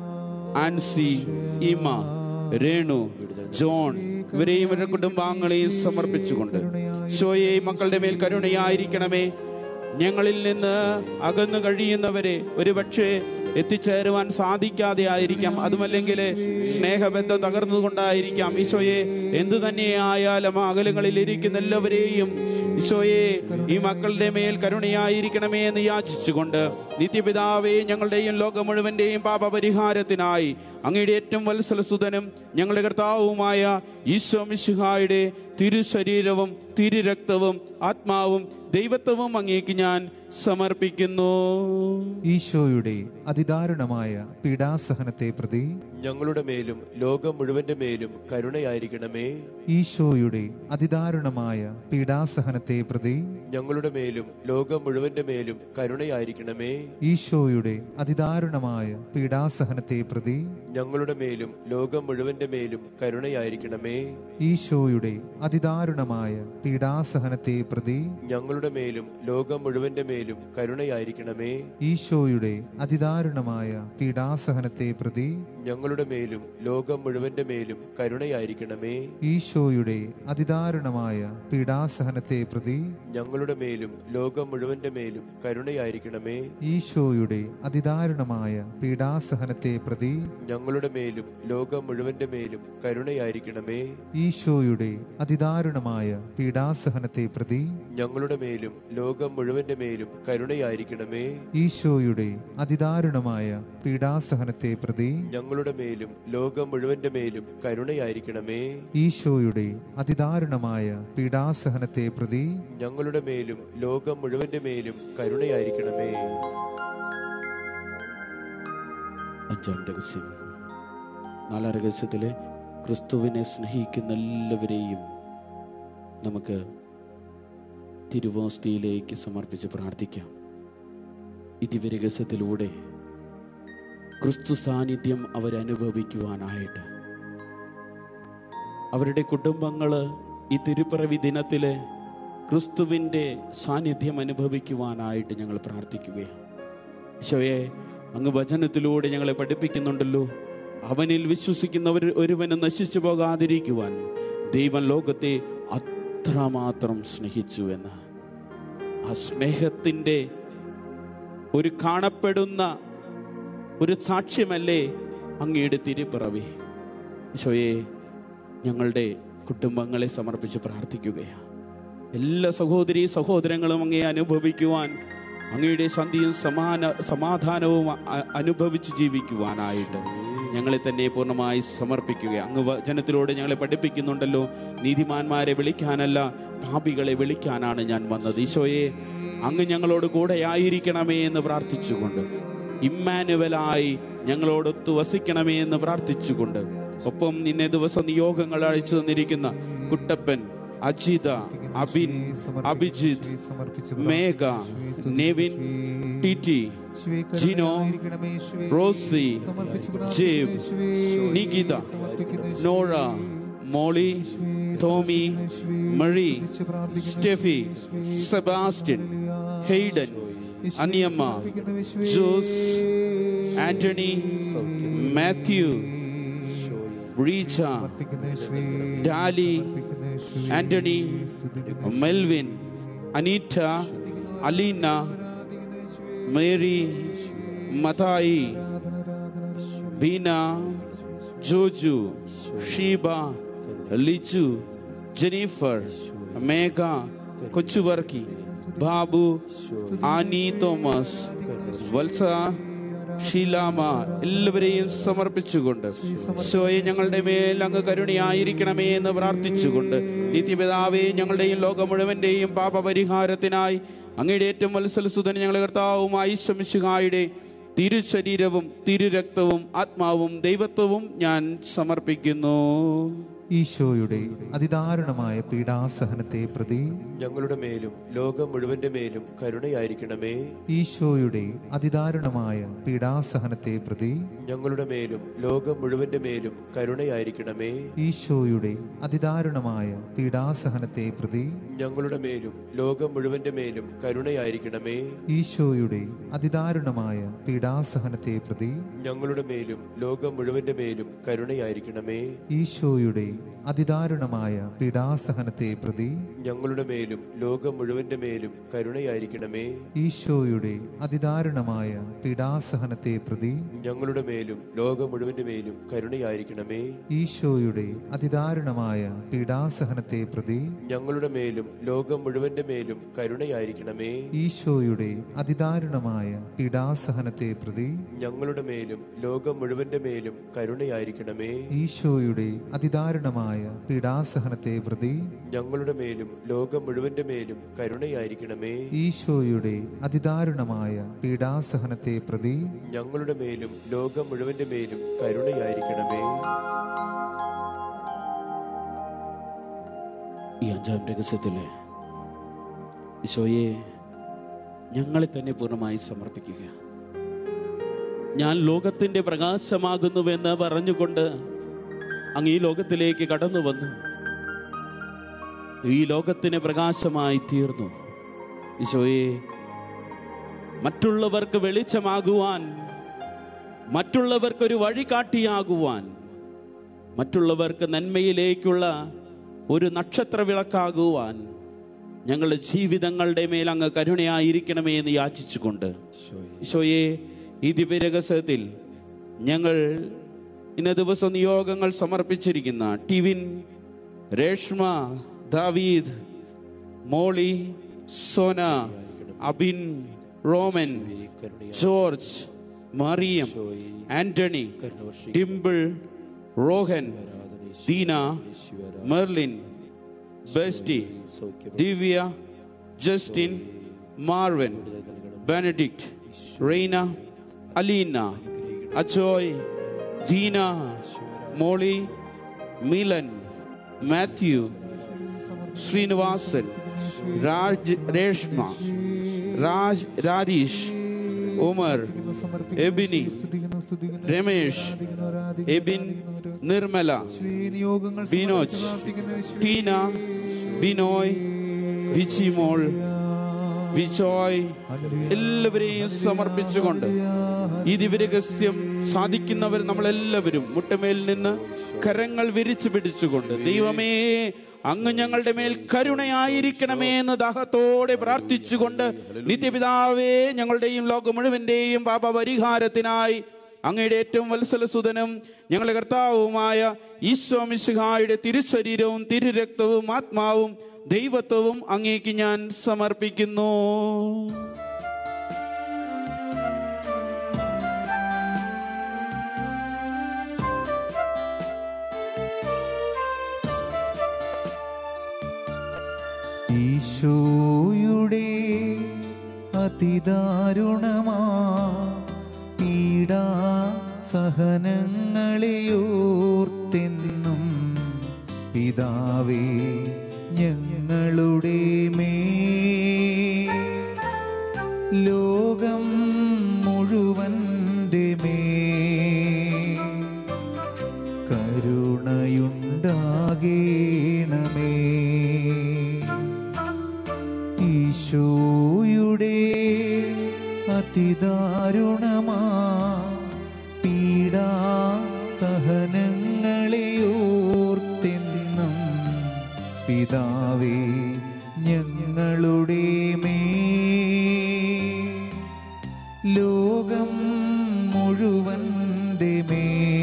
S2: ആൻസി ഇമ രേണു ജോൺ ഇവരെയും ഇവരുടെ കുടുംബാംഗങ്ങളെയും സമർപ്പിച്ചുകൊണ്ട് ഷോയെ മക്കളുടെ മേൽ കരുണയായിരിക്കണമേ ഞങ്ങളിൽ നിന്ന് അകന്നു കഴിയുന്നവരെ ഒരുപക്ഷെ എത്തിച്ചേരുവാൻ സാധിക്കാതെ ആയിരിക്കാം അതുമല്ലെങ്കിൽ സ്നേഹബന്ധം തകർന്നുകൊണ്ടായിരിക്കാം ഈശോയെ എന്തു തന്നെയായാലും ആ അകലങ്ങളിൽ ഇരിക്കുന്ന എല്ലാവരെയും ഈശോയെ ഈ മക്കളുടെ മേൽ കരുണയായിരിക്കണമേ എന്ന് യാചിച്ചുകൊണ്ട് നിത്യപിതാവേ ഞങ്ങളുടെയും ലോകം മുഴുവന്റെയും പാപപരിഹാരത്തിനായി അങ്ങയുടെ ഏറ്റവും വത്സലസുതനും ഞങ്ങളുടെ കർത്താവുമായ ഈശോ മിശിഹായുടെ തിരുശരീരവും തിരുരക്തവും ആത്മാവും ദൈവത്വവും അങ്ങേക്ക് ഞാൻ സമർപ്പിക്കുന്നു
S1: ഈശോയുടെ അതിദാരുണമായ പീഡാസഹനത്തെ പ്രതി
S3: ഞങ്ങളുടെ മേലും ലോകം മുഴുവന്റെ മേലും കരുണയായിരിക്കണമേ
S1: ഈശോയുടെ അതിദാരുണമായ പീഡാസഹനത്തെ പ്രതി
S3: ഞങ്ങളുടെ മേലും ലോകം മുഴുവന്റെ മേലും കരുണയായിരിക്കണമേ
S1: ഈശോയുടെ അതിദാരുണമായ പീഡാസഹനത്തെ പ്രതി
S3: ഞങ്ങളുടെ മേലും ലോകം മുഴുവന്റെ മേലും കരുണയായിരിക്കണമേ
S1: ഈശോയുടെ അതിദാരുണമായ പീഡാസഹനത്തെ പ്രതി
S3: ഞങ്ങളുടെ മേലും ലോകം മുഴുവന്റെ മേലും കരുണയായിരിക്കണമേ
S1: ഈശോയുടെ അതിദാരുണമായ പീഡാസഹനത്തെ പ്രതി
S3: ഞങ്ങളുടെ മേലും ലോകം മുഴുവന്റെ മേലും കരുണയായിരിക്കണമേ
S1: ഈശോയുടെ അതിദാരുണമായ പീഡാസഹനത്തെ പ്രതി
S3: ഞങ്ങളുടെ മേലും ലോകം മുഴുവന്റെ മേലും കരുണയായിരിക്കണമേ
S1: ഈശോയുടെ അതിദാരുണമായ പീഡാസഹനത്തെ പ്രതി
S3: ഞങ്ങളുടെ മേലും ലോകം മുഴുവന്റെ മേലും കരുണയായിരിക്കണമേ
S1: ഈശോയുടെ അതിദാരുണമായ പീഡാസഹനത്തെ പ്രതി
S3: ഞങ്ങളുടെ മേലും ലോകം മുഴുവന്റെ മേലും കരുണയായിരിക്കണമേ
S1: ഈശോയുടെ അതിദാരുണമായ പീഡാസഹനത്തെ പ്രതി
S3: ഞങ്ങളുടെ മേലും ലോകം മുഴുവന്റെ മേലും കരുണയായിരിക്കണമേ
S1: ഈശോയുടെ അതിദാരുണമായ പീഡാസഹനത്തെ പ്രതി
S3: ഞങ്ങളുടെ മേലും ലോകം മുഴുവന്റെ മേലും കരുണയായിരിക്കണമേ
S2: അഞ്ചാം രഹസ്യം നാലാം രഹസ്യത്തിലെ ക്രിസ്തുവിനെ സ്നേഹിക്കുന്ന എല്ലാവരെയും നമുക്ക് തിരുവോസ്തിയിലേക്ക് സമർപ്പിച്ച് പ്രാർത്ഥിക്കാം ഈ ദിവ്യരഹസ്യത്തിലൂടെ ക്രിസ്തു സാന്നിധ്യം അവരനുഭവിക്കുവാനായിട്ട് അവരുടെ കുടുംബങ്ങൾ ഈ തിരുപ്പിറവി ദിനത്തിലെ ക്രിസ്തുവിൻ്റെ സാന്നിധ്യം അനുഭവിക്കുവാനായിട്ട് ഞങ്ങൾ പ്രാർത്ഥിക്കുകയാണ് ഈശോയെ അങ്ങ് വചനത്തിലൂടെ ഞങ്ങളെ പഠിപ്പിക്കുന്നുണ്ടല്ലോ അവനിൽ വിശ്വസിക്കുന്നവർ ഒരുവനും നശിച്ചു പോകാതിരിക്കുവാൻ ദൈവം ലോകത്തെ അത്രമാത്രം സ്നേഹിച്ചു എന്ന് ആ സ്നേഹത്തിൻ്റെ ഒരു കാണപ്പെടുന്ന ഒരു സാക്ഷ്യമല്ലേ അങ്ങയുടെ തിരുപ്പിറവി ഈശോയെ ഞങ്ങളുടെ കുടുംബങ്ങളെ സമർപ്പിച്ച് പ്രാർത്ഥിക്കുകയാണ് എല്ലാ സഹോദരി സഹോദരങ്ങളും അങ്ങയെ അനുഭവിക്കുവാൻ അങ്ങയുടെ ശാന്തിയും സമാന സമാധാനവും അ- അനുഭവിച്ച് ജീവിക്കുവാനായിട്ട് ഞങ്ങളെ തന്നെ പൂർണ്ണമായി സമർപ്പിക്കുക അങ്ങ് വചനത്തിലൂടെ ഞങ്ങളെ പഠിപ്പിക്കുന്നുണ്ടല്ലോ നീതിമാന്മാരെ വിളിക്കാനല്ല പാപികളെ വിളിക്കാനാണ് ഞാൻ വന്നത് ഈശോയെ അങ്ങ് ഞങ്ങളോട് കൂടെ ആയിരിക്കണമേ എന്ന് പ്രാർത്ഥിച്ചുകൊണ്ട് ഇമ്മാനുവലായി ഞങ്ങളോടൊത്ത് വസിക്കണമേ എന്ന് പ്രാർത്ഥിച്ചുകൊണ്ട് ഒപ്പം ഇന്നേ ദിവസം നിയോഗങ്ങൾ അയച്ചു തന്നിരിക്കുന്ന കുട്ടപ്പൻ അജിത അബിൻ അഭിജിത്ത് മേഘ നെവിൻ ടിറ്റി ജിനോ റോസി ജേബ് നികിത നോറ മോളി ടോമി മഴി സ്റ്റെഫി സെബാസ്റ്റ്യൻ ഹെയ്ഡൻ അനിയമ്മ ജോസ് ആന്റണി മാത്യു റീച്ച ഡാലി ആന്റണി മെൽവിൻ അനീറ്റ അലീന മേരി മതായി ബീന ജോജു ഷീബ ലിജു ജെനീഫർ മേഘ കൊച്ചുവർക്കി ബാബു ആനി തോമസ് വത്സ ഷീലാമ എല്ലാവരെയും സമർപ്പിച്ചുകൊണ്ട് ശോയെ ഞങ്ങളുടെ മേൽ അങ്ങ് കരുണയായിരിക്കണമേ എന്ന് പ്രാർത്ഥിച്ചുകൊണ്ട് നിത്യപിതാവേ ഞങ്ങളുടെയും ലോകം മുഴുവന്റെയും പാപപരിഹാരത്തിനായി അങ്ങയുടെ ഏറ്റവും വത്സലസുതൻ ഞങ്ങളുടെ കർത്താവുമായി ശമിശുഹായുടെ തിരുശരീരവും തിരുരക്തവും ആത്മാവും ദൈവത്വവും ഞാൻ സമർപ്പിക്കുന്നു
S1: ഈശോയുടെ അതിദാരുണമായ പീഡാസഹനത്തെ പ്രതി
S3: ഞങ്ങളുടെ മേലും ലോകം മുഴുവന്റെ മേലും കരുണയായിരിക്കണമേ
S1: ഈശോയുടെ അതിദാരുണമായ പീഡാസഹനത്തെ പ്രതി
S3: ഞങ്ങളുടെ മേലും ലോകം മുഴുവന്റെ മേലും കരുണയായിരിക്കണമേ
S1: ഈശോയുടെ അതിദാരുണമായ പീഡാസഹനത്തെ പ്രതി
S3: ഞങ്ങളുടെ മേലും ലോകം മുഴുവന്റെ മേലും കരുണയായിരിക്കണമേ
S1: ഈശോയുടെ അതിദാരുണമായ പീഡാസഹനത്തെ പ്രതി
S3: ഞങ്ങളുടെ മേലും ലോകം മുഴുവന്റെ മേലും കരുണയായിരിക്കണമേ
S1: ഈശോയുടെ അതിദാരുണമായ പീഡാസഹനത്തെ പ്രതി
S3: ഞങ്ങളുടെ മേലും ലോകം മുഴുവന്റെ മേലും കരുണയായിരിക്കണമേ
S1: ഈശോയുടെ അതിദാരുണമായ പീഡാസഹനത്തെ പ്രതി
S3: ഞങ്ങളുടെ മേലും ലോകം മുഴുവന്റെ മേലും കരുണയായിരിക്കണമേ
S1: ഈശോയുടെ അതിദാരുണമായ പീഡാസഹനത്തെ പ്രതി
S3: ഞങ്ങളുടെ മേലും ലോകം മുഴുവന്റെ മേലും കരുണയായിരിക്കണമേ
S1: ഈശോയുടെ അതിദാരുണമായ പീഡാസഹനത്തെ പ്രതി
S3: ഞങ്ങളുടെ മേലും ലോകം മുഴുവന്റെ മേലും കരുണയായിരിക്കണമേ
S1: ഈശോയുടെ അതിദാരുണമായ പീഡാസഹനത്തെ പ്രതി
S3: ഞങ്ങളുടെ മേലും ലോകം മുഴുവന്റെ മേലും കരുണയായിരിക്കണമേ
S1: ഈശോയുടെ അതിദാരുണമായ പീഡാസഹനത്തെ പ്രതി
S3: ഞങ്ങളുടെ മേലും ലോകം മുഴുവന്റെ മേലും കരുണയായിരിക്കണമേ
S2: ഈ അഞ്ചാം രഹസ്യത്തില് ഈശോയെ ഞങ്ങളെ തന്നെ പൂർണ്ണമായി സമർപ്പിക്കുക ഞാൻ ലോകത്തിന്റെ പ്രകാശമാകുന്നുവെന്ന് പറഞ്ഞുകൊണ്ട് അങ്ങ് ഈ ലോകത്തിലേക്ക് കടന്നു വന്നു ഈ ലോകത്തിന് പ്രകാശമായി തീർന്നു ഈശോയെ മറ്റുള്ളവർക്ക് വെളിച്ചമാകുവാൻ മറ്റുള്ളവർക്കൊരു വഴികാട്ടിയാകുവാൻ മറ്റുള്ളവർക്ക് നന്മയിലേക്കുള്ള ഒരു നക്ഷത്ര വിളക്കാകുവാൻ ഞങ്ങളുടെ ജീവിതങ്ങളുടെ മേൽ അങ്ങ് കരുണയായിരിക്കണമേ എന്ന് യാചിച്ചുകൊണ്ട് ഈശോയെ ഈ ദിവ്യരഹസ്യത്തിൽ ഞങ്ങൾ ഇന്ന ദിവസം നിയോഗങ്ങൾ സമർപ്പിച്ചിരിക്കുന്ന ടിവിൻ രേഷ്മ ദാവീദ് മോളി സോന അബിൻ റോമൻ ജോർജ് മറിയം ആന്റണി ഡിംപിൾ റോഹൻ ദീന മെർലിൻ ബെസ്റ്റി ദിവ്യ ജസ്റ്റിൻ മാർവൻ ബെനഡിക്റ്റ് റെയ്ന അലീന അജോയ് ദീന മോളി മിലൻ മാത്യു ശ്രീനിവാസൻ രാജ് രേഷ്മ രാജ് രാജീഷ് ഉമർ എബിനി രമേഷ് എബിൻ നിർമ്മല ബിനോജ് ടീന ബിനോയ് ബിച്ചിമോൾ ബിജോയ് എല്ലാവരെയും സമർപ്പിച്ചുകൊണ്ട് ഈ ദിവ്യരഹസ്യം സാധിക്കുന്നവർ നമ്മളെല്ലാവരും മുട്ടമേൽ നിന്ന് കരങ്ങൾ വിരിച്ചു പിടിച്ചുകൊണ്ട് ദൈവമേ അങ്ങ് ഞങ്ങളുടെ മേൽ കരുണയായിരിക്കണമേ എന്ന് ദാഹത്തോടെ പ്രാർത്ഥിച്ചുകൊണ്ട് നിത്യപിതാവേ ഞങ്ങളുടെയും ലോകം മുഴുവന്റെയും പാപപരിഹാരത്തിനായി അങ്ങയുടെ ഏറ്റവും വത്സലസുതനും ഞങ്ങളുടെ കർത്താവുമായ ഈശോ മിശിഹായുടെ തിരുശരീരവും തിരുരക്തവും ആത്മാവും ദൈവത്വവും അങ്ങേക്ക് ഞാൻ സമർപ്പിക്കുന്നു
S1: ഈശോയുടെ അതിദാരുണമാ പീഡാ സഹനങ്ങളെയോർത്തെന്നും പിതാവേ ഞങ്ങളുടെ മേ ലോകം മുഴുവൻ്റെ മേ കരുണയുണ്ടാകേണമേ മേ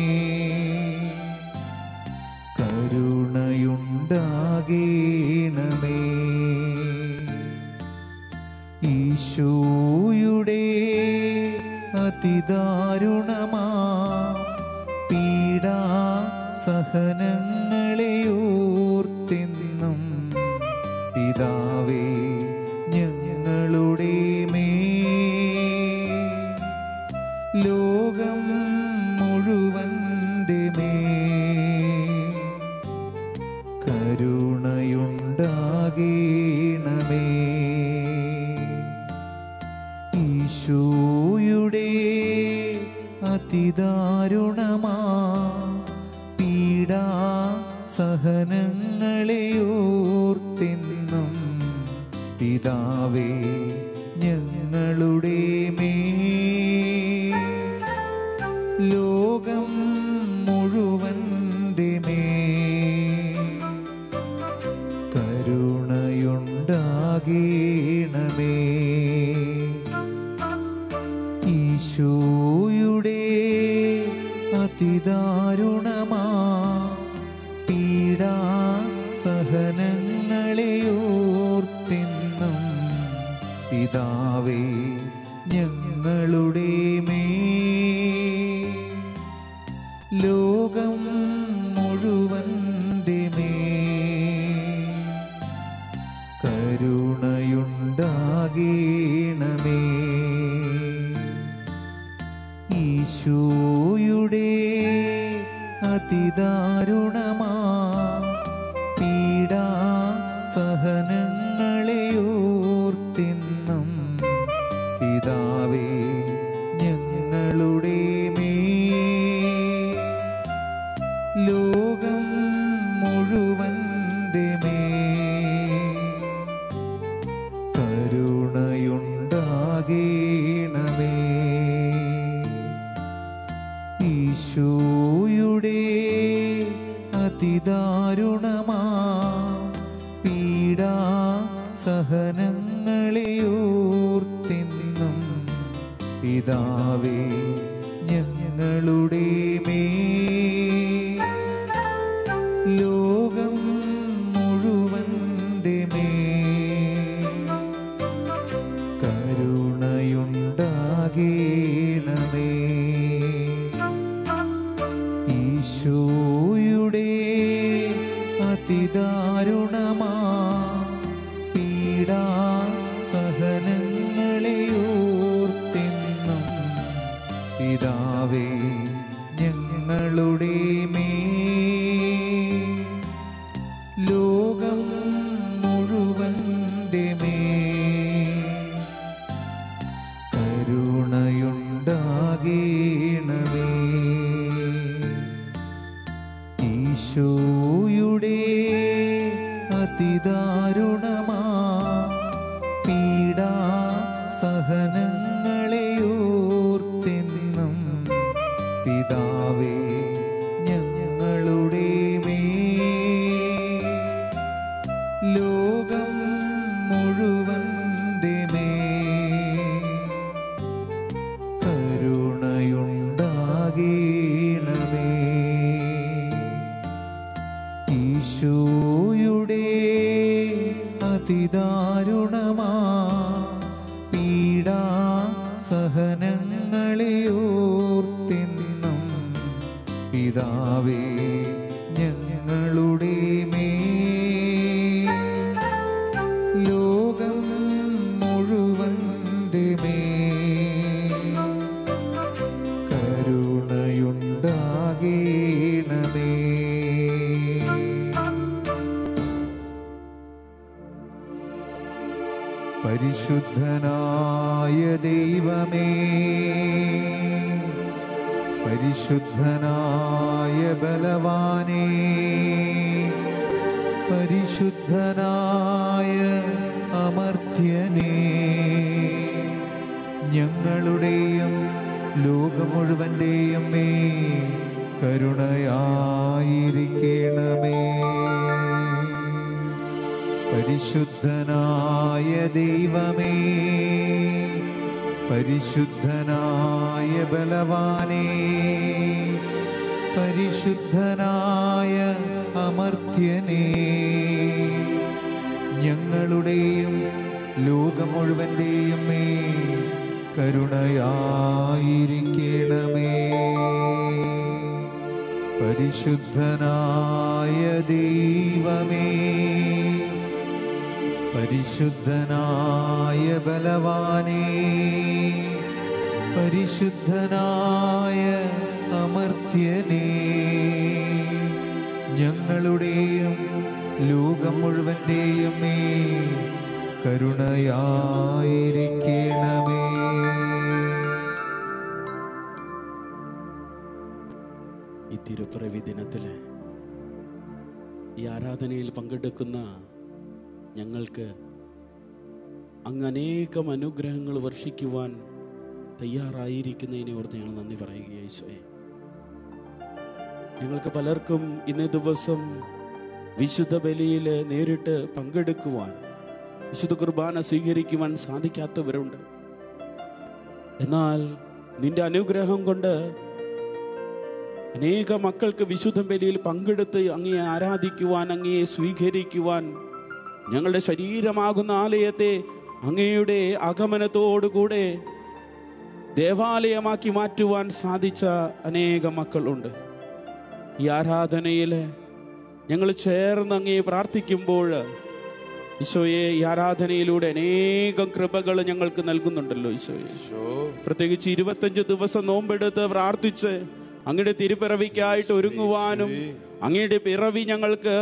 S1: കരുണയുണ്ടാകേണമേ ഈശോയുടെ അതിദാരുണമാ പീഡാ സഹനങ്ങളെ ഓർത്തെന്നും പിതാവേ ഞങ്ങളുടെ മേ ലോകം മുഴുവൻ്റെ മേ കരുണയുണ്ടാകേണമേ ഈശോയുടെ അതിദാരുണമാ പീഡാ സഹനങ്ങളെ ഓർത്തെന്നും പിതാവേ ഞങ്ങളുടെ മേ ലോകം മുഴുവൻ്റെ മേ കരുണയുണ്ടാകേണമേ ഈശോയുടെ അതിദാരുണമാ പീഡാ സഹനങ്ങളെ ഓർത്തെന്നും പിതാവേ ഞങ്ങളുടെ മേ ലോകം മുഴുവൻ്റെ മേ കരുണയുണ്ടാകേണമേ ഈശോയുടെ അതിദാരുണമാ പീഡാ സഹനങ്ങളെ ഓർത്തെന്നും പിതാവേ ഞങ്ങളുടെ മേ ലോകം മുഴുവൻ്റെ മേ കരുണയുണ്ടാകേണമേ ഈശോയുടെ അതിദാരുണമാ പീഡാ സഹനങ്ങളെ ഓർത്തെന്നും പിതാവേ ഞങ്ങളുടെ മേ ലോകം മുഴുവൻ്റെ മേ കരുണയുണ്ടാകേണമേ ഈശോയുടെ അതിദാരുണമാ പീഡാ സഹനങ്ങളെ ഓർത്തെന്നും പിതാവേ ഞങ്ങളുടെ മേ ലോകം മുഴുവൻ്റെ മേ കരുണയുണ്ടാകേണമേ ഈശോയുടെ അതിദാരുണമാ പീഡാ സഹനങ്ങളെ ഓർത്തെന്നും പിതാവേ ഞങ്ങളുടെ മേ ലോകം മുഴുവൻ്റെ മേ കരുണയുണ്ടാകേണമേ ഈശോയുടെ അതിദാരുണമാ പീഡാ സഹനങ്ങളെ ഓർത്തെന്നും പിതാവേ ഞങ്ങളുടെ മേ ലോകം മുഴുവൻ്റെ മേ കരുണയുണ്ടാകേണമേ പരിശുദ്ധനായ ദൈവമേ പരിശുദ്ധനായ ബലവാനേ പരിശുദ്ധനായ അമർത്യനേ ഞങ്ങളുടെയും ലോകം മുഴുവന്റെയും മേ കരുണയായിരിക്കണമേ പരിശുദ്ധനായ ദൈവമേ പരിശുദ്ധനായ ബലവാനേ പരിശുദ്ധനായ അമർത്യനേ ഞങ്ങളുടെയും ലോകം മുഴുവന്റെയും മേ കരുണയായിരിക്കണമേ പരിശുദ്ധനായ ദൈവമേ പരിശുദ്ധനായ ബലവാനേ പരിശുദ്ധനായ അമർത്യനേ ഞങ്ങളുടെയും ലോകം മുഴുവന്റെയും മേ കരുണയായിരിക്കണമേ
S2: ഈ തിരുപ്പിറവി ദിനത്തില് ഈ ആരാധനയിൽ പങ്കെടുക്കുന്ന ഞങ്ങൾക്ക് അങ്ങ് അനേകം അനുഗ്രഹങ്ങൾ വർഷിക്കുവാൻ തയ്യാറായിരിക്കുന്നതിനെ ഓർത്ത് ഞങ്ങൾ നന്ദി പറയുക ഈശോയെ ഞങ്ങൾക്ക് പലർക്കും ഇന്നേ ദിവസം വിശുദ്ധ ബലിയിൽ നേരിട്ട് പങ്കെടുക്കുവാൻ വിശുദ്ധ കുർബാന സ്വീകരിക്കുവാൻ സാധിക്കാത്തവരുണ്ട് എന്നാൽ നിന്റെ അനുഗ്രഹം കൊണ്ട് അനേക മക്കൾക്ക് വിശുദ്ധ ബലിയിൽ പങ്കെടുത്ത് അങ്ങയെ ആരാധിക്കുവാൻ അങ്ങയെ സ്വീകരിക്കുവാൻ ഞങ്ങളുടെ ശരീരമാകുന്ന ആലയത്തെ അങ്ങയുടെ ആഗമനത്തോടുകൂടെ ദേവാലയമാക്കി മാറ്റുവാൻ സാധിച്ച അനേക മക്കളുണ്ട് ഈ ആരാധനയിൽ ഞങ്ങൾ ചേർന്ന് അങ്ങയെ പ്രാർത്ഥിക്കുമ്പോൾ ഈശോയെ ഈ ആരാധനയിലൂടെ അനേകം കൃപകൾ ഞങ്ങൾക്ക് നൽകുന്നുണ്ടല്ലോ ഈശോയെ
S3: ഈശോ
S2: പ്രത്യേകിച്ച് ഇരുപത്തഞ്ച് ദിവസം നോമ്പെടുത്ത് പ്രാർത്ഥിച്ച് അങ്ങയുടെ തിരുപ്പിറവിക്കായിട്ട് ഒരുങ്ങുവാനും അങ്ങയുടെ പിറവി ഞങ്ങൾക്ക്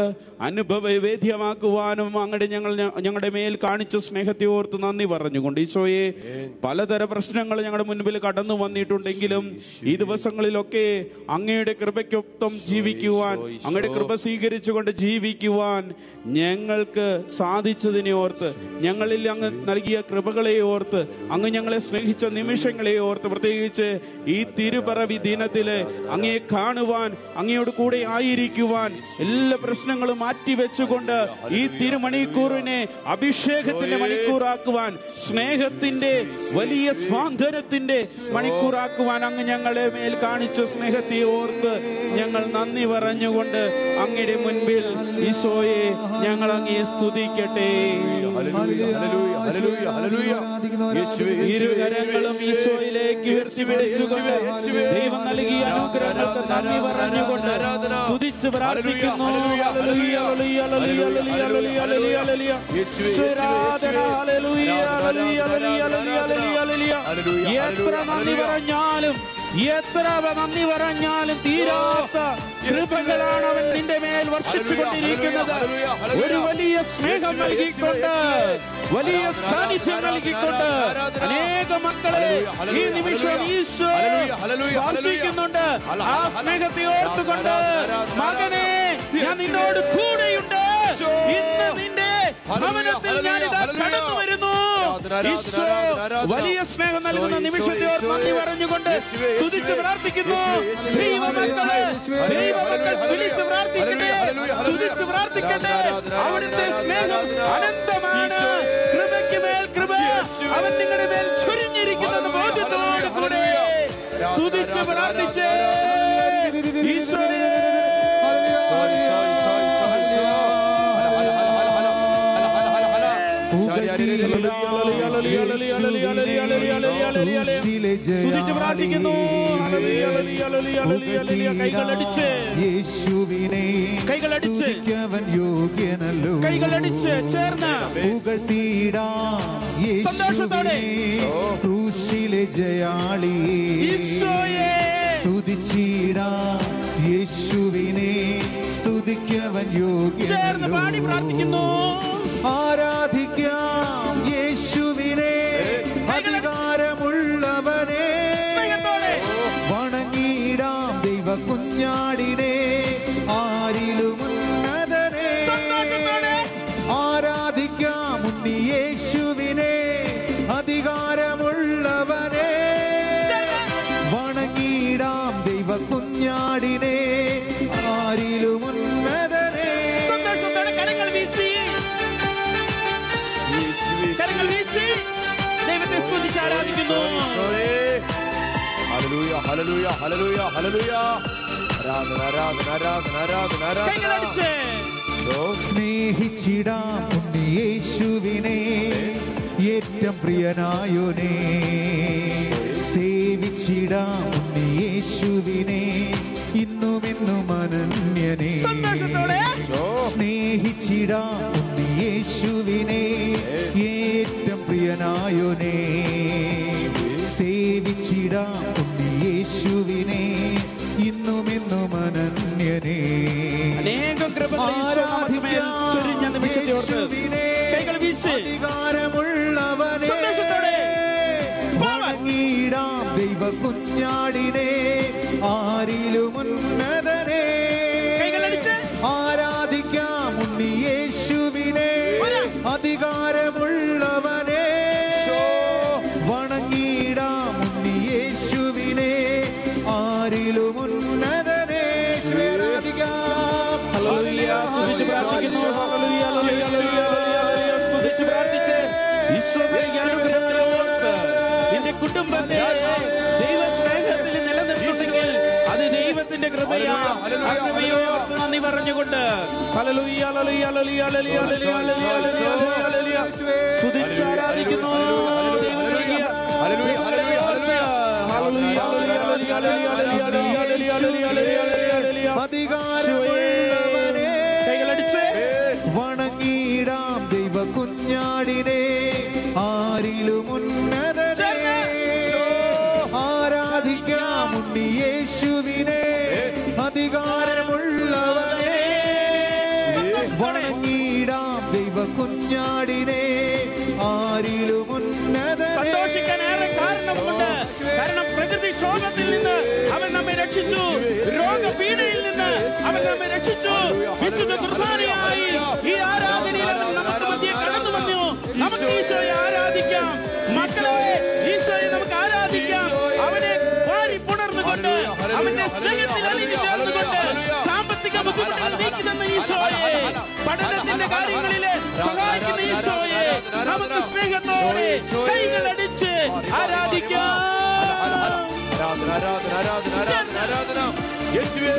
S2: അനുഭവവേദ്യമാക്കുവാനും അങ്ങയുടെ ഞങ്ങൾ ഞങ്ങളുടെ മേൽ കാണിച്ച സ്നേഹത്തെ ഓർത്ത് നന്ദി പറഞ്ഞുകൊണ്ട് ഈശോയെ പലതര പ്രശ്നങ്ങൾ ഞങ്ങളുടെ മുൻപിൽ കടന്നു വന്നിട്ടുണ്ടെങ്കിലും ഈ ദിവസങ്ങളിലൊക്കെ അങ്ങയുടെ കൃപയ്ക്കൊപ്പം ജീവിക്കുവാൻ അങ്ങയുടെ കൃപ സ്വീകരിച്ചുകൊണ്ട് ജീവിക്കുവാൻ ഞങ്ങൾക്ക് സാധിച്ചതിനെ ഓർത്ത് ഞങ്ങളിൽ അങ്ങ് നൽകിയ കൃപകളെ ഓർത്ത് അങ്ങ് ഞങ്ങളെ സ്നേഹിച്ച നിമിഷങ്ങളെ ഓർത്ത് പ്രത്യേകിച്ച് ഈ തിരുപറവി ദിനത്തില് അങ്ങയെ കാണുവാൻ അങ്ങയോട് കൂടെ ആയിരിക്കുവാൻ എല്ലാ പ്രശ്നങ്ങളും മാറ്റിവെച്ചുകൊണ്ട് ഈ തിരുമണിക്കൂറിനെ അഭിഷേകത്തിന്റെ മണിക്കൂറാക്കുവാൻ സ്നേഹത്തിന്റെ വലിയ സ്വാതന്ത്ര്യത്തിന്റെ മണിക്കൂറാക്കുവാൻ അങ്ങ് ഞങ്ങളെ മേൽ കാണിച്ച സ്നേഹത്തെ ഓർത്ത് ഞങ്ങൾ നന്ദി പറഞ്ഞുകൊണ്ട് അങ്ങയുടെ മുൻപിൽ ഈശോയെ ഞങ്ങൾ അങ്ങയെ സ്തുതിക്കട്ടെ
S3: ഹല്ലേലൂയ ഹല്ലേലൂയ ഹല്ലേലൂയ ഹല്ലേലൂയ യേശുവേ
S2: ഇരുകരങ്ങളും ഈശോയിലേക്ക് ഉയർത്തി പിടിച്ചുകൊണ്ട് ദൈവം നൽകിയ അനുഗ്രഹങ്ങൾക്ക് നന്ദി പറഞ്ഞുകൊണ്ട് സ്തുതിച്ച് പ്രാർത്ഥിക്കുന്നു hallelujah, hallelujah, hallelujah, hallelujah, hallelujah, hallelujah. ഈശ്വരാധന, hallelujah, hallelujah, hallelujah, hallelujah, hallelujah. എത്ര നന്ദി പറഞ്ഞാലും എത്ര നന്ദി പറഞ്ഞാലും തീരാത്ത കൃപകളാണ് അവൻ നിന്റെ മേൽ വർഷിച്ചു കൊണ്ടിരിക്കുന്നത് ഒരു വലിയ സ്നേഹം നൽകിക്കൊണ്ട് വലിയ സാന്നിധ്യം നൽകിക്കൊണ്ട് അനേക മക്കളെ ഈ നിമിഷം ഈശോ സ്പർശിക്കുന്നുണ്ട് ആ സ്നേഹത്തെ ഓർത്തുകൊണ്ട് മകനെ ഞാൻ നിന്നോട് കൂടെയുണ്ട് ഇന്ന് നിന്റെ ഭവനത്തിൽ ഞാനിതാ കടന്നു വരുന്നു ഈശോ വലിയ സ്നേഹം നൽകുന്ന നിമിഷത്തെ ഓർത്ത് നന്ദി പറഞ്ഞുകൊണ്ട് സ്തുതിച്ച് പ്രാർത്ഥിക്കുന്നു ദൈവമക്കളെ ദൈവമക്കൾ വിളിച്ച് പ്രാർത്ഥിക്കട്ടെ സ്തുതിച്ച് പ്രാർത്ഥിക്കട്ടെ അവിടുത്തെ സ്നേഹം അനന്തമാണ് കൃപയ്ക്ക് മേൽ കൃപ അവൻ നിങ്ങളുടെ മേൽ ചൊരിഞ്ഞിരിക്കുന്നത് ബോധ്യത്തോട് കൂടെ സ്തുതിച്ച് പ്രാർത്ഥിച്ച് ഈശോയെ സ്തുതിച്ച് പ്രാർത്ഥിക്കുന്നു ഹല്ലേലൂയ, ഹല്ലേലൂയ, ഹല്ലേലൂയ, ഹല്ലേലൂയ. കൈകളടിച്ച്
S1: യേശുവിനെ
S2: കൈകളടിച്ച്
S1: സ്തുതിക്കവൻ യോഗ്യനല്ലോ
S2: കൈകളടിച്ച് ചേർന്ന്
S1: പുകഴ്ത്തിയിടാം
S2: സന്തോഷത്തോടെ.
S1: യേശുവിനെ ക്രൂശിലെ ജയാളി
S2: ഈശോയെ
S1: സ്തുതിച്ചിടാം യേശുവിനെ സ്തുതിക്കവൻ
S2: ചേർന്ന് പാടി
S1: യോഗ്യനല്ലോ
S2: പ്രാർത്ഥിക്കുന്നു
S1: ആരാധിക്കാം യേശുവിനെ അധികാരമുള്ളവനെ
S2: സ്നേഹത്തോടെ
S1: വണങ്ങിയിടാം ദൈവ കുഞ്ഞാടിനെ ആരിലും ഉന്നതനെ
S2: സന്തോഷത്തോടെ.
S1: ആരാധിക്കാം ഉണ്ണി യേശുവിനെ അധികാരമുള്ളവനെ വണങ്ങിയിടാം ദൈവ കുഞ്ഞാടിനെ ആരിലും ഉന്നതനെ
S2: സന്തോഷത്തോടെ കരങ്ങൾ വീശി കരങ്ങൾ വീശി ദൈവത്തെ സ്തുതിച്ച് ആരാധിക്കുന്നു
S3: ഹല്ലേലൂയ ഹല്ലേലൂയ ഹല്ലേലൂയ ഹല്ലേലൂയ ആരാധന ആരാധന ആരാധന ആരാധന ആരാധന
S2: കൈകളടിച്ച്
S3: ഈശോ
S1: സ്നേഹിച്ചിടാം ഉണ്ണിയേശുവിനെ ഏറ്റം പ്രിയനായോനെ സേവിച്ചിടാം ഉണ്ണിയേശുവിനെ ഇന്നുമെന്നും അനന്യനെ
S2: സന്തോഷത്തോടെ
S3: ഈശോ
S1: സ്നേഹിച്ചിടാം ഉണ്ണിയേശുവിനെ ഏറ്റം പ്രിയനായോനെ സേവിച്ചിടാം ഉണ്ണിയേശുവിനെ ഇന്നുമെന്നും അനന്യനെ
S2: അനേകം കൃപകൾ ഈശോ നമുക്ക് മേൽ ചൊരിഞ്ഞ നിമിഷത്തെ ഓർത്ത് കൈകൾ വീശ്
S1: അധികാരമുള്ളവനെ
S2: സന്തോഷത്തോടെ
S1: വണങ്ങിയിടാം ദൈവ കുഞ്ഞാടിനെ ആരിലും ഉന്നതനെ
S2: കൈകളടിച്ച്
S1: ആരാധിക്കാം ഉണ്ണിയേശുവിനെ അധികാരമുള്ളവനെ വണങ്ങിയിടാം ഉണ്ണിയേശുവിനെ ആരിലും ഉന്നതനെ ആരാധിക്കാം
S2: ഹല്ലേലൂയ, സ്തുതിച്ച് പ്രാർത്ഥിക്കുന്നു. Hallelujah, hallelujah, hallelujah, hallelujah. സ്തുതിച്ച് പ്രാർത്ഥിച്ച് ഈശോയുടെ ഈ അനുഗ്രഹത്തെ ഓർത്ത് നിന്റെ കുടുംബത്തെ ദൈവ സ്നേഹത്തിൽ നിലനിർത്തുന്നെങ്കിൽ അത് ദൈവത്തിന്റെ കൃപയാണ് ആ കൃപയോർത്ത് നന്ദി പറഞ്ഞുകൊണ്ട് hallelujah, hallelujah, hallelujah, hallelujah, hallelujah, hallelujah, hallelujah, hallelujah. സ്തുതിച്ച് ആരാധിക്കുന്നു ദൈവമേ.
S3: Hallelujah, hallelujah, hallelujah.
S2: Hallelujah, hallelujah, hallelujah, hallelujah, hallelujah, hallelujah, hallelujah, hallelujah, hallelujah.
S1: അധികാരമുള്ളവനെ
S2: കൈകളടിച്ച്
S1: വണങ്ങിയിടാം ദൈവ കുഞ്ഞാടിനെ ആരിലും ഉന്നതനെ ആരാധിക്കാം ഉണ്ണിയേശുവിനെ അധികാരമുള്ളവനെ വണങ്ങിയിടാം ദൈവ കുഞ്ഞാടിനെ ആരിലും ഉന്നതനെ
S2: സന്തോഷിക്കാൻ ഏറെ കാരണമുണ്ട് കാരണം പ്രകൃതിക്ഷോഭത്തിൽ നിന്ന് അവൻ നമ്മെ രക്ഷിച്ചു രോഗപീഠയിൽ നിന്ന് അവൻ നമ്മെ രക്ഷിച്ചു വിശുദ്ധ കുർബാനയായി ഈ ആരാധനയിൽ അവൻ നമുക്ക് മധ്യേ കടന്നു വന്നു നമുക്ക് ഈശോയെ ആരാധിക്കാം മക്കളെ ഈശോയെ നമുക്ക് ആരാധിക്കാം അവനെ വാരി പുണർന്നുകൊണ്ട് അവന്റെ സ്നേഹത്തിൽ അലിഞ്ഞു ചേർന്നുകൊണ്ട് സാമ്പത്തിക ബുദ്ധിമുട്ടുകൾ നീക്കി തന്ന ഈശോയെ പഠനത്തിന്റെ കാര്യങ്ങളില് സഹായിക്കുന്ന ഈശോയെ നമുക്ക് സ്നേഹത്തോടെ കൈകളടിച്ച് ആരാധിക്കാം
S3: ആരാധന ആരാധന ആരാധന ആരാധന ആരാധന യേശുവേ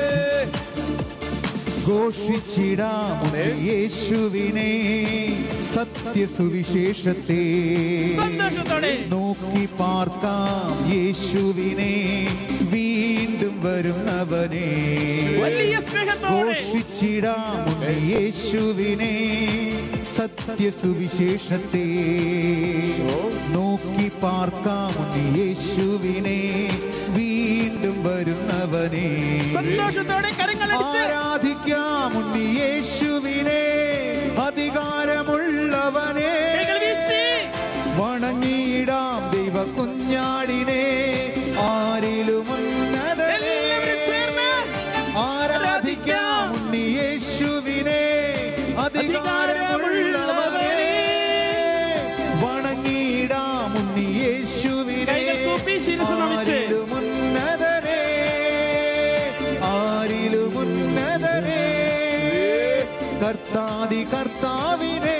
S1: ഘോഷിച്ചിടാം യേശുവിനെ സത്യസുവിശേഷത്തെ
S2: സന്തോഷത്തോടെ
S1: നോക്കി പാർക്കാം യേശുവിനെ വീണ്ടും വരുന്നവനെ
S2: വലിയ സ്നേഹത്തോടെ
S1: ഘോഷിച്ചിടാം യേശുവിനെ സത്യസുവിശേഷത്തെ നോക്കി പാർക്കാം യേശുവിനെ വീണ്ടും വരുന്നവനെ
S2: സന്തോഷത്തോടെ കരങ്ങളടിച്ച്
S1: ആരാധിക്കാം യേശുവിനെ അധികാരമുള്ളവനെ
S2: കൈകൾ വീശി
S1: വണങ്ങിയിടാം ദൈവ കുഞ്ഞാടിനെ ആരിലും ഉന്നതനെ
S2: എല്ലാവരും ചേർന്ന്
S1: ആരാധിക്കാം യേശുവിനെ അധികാരമുള്ളവനെ വണങ്ങിയിടാം യേശുവിനെ
S2: കൈകൾ കൂപ്പി ശിരസ്സ് നമിച്ച്.
S1: ആരിലും ഉന്നതനെ ആരിലും ഉന്നതനെ കർത്താതി കർത്താവിനെ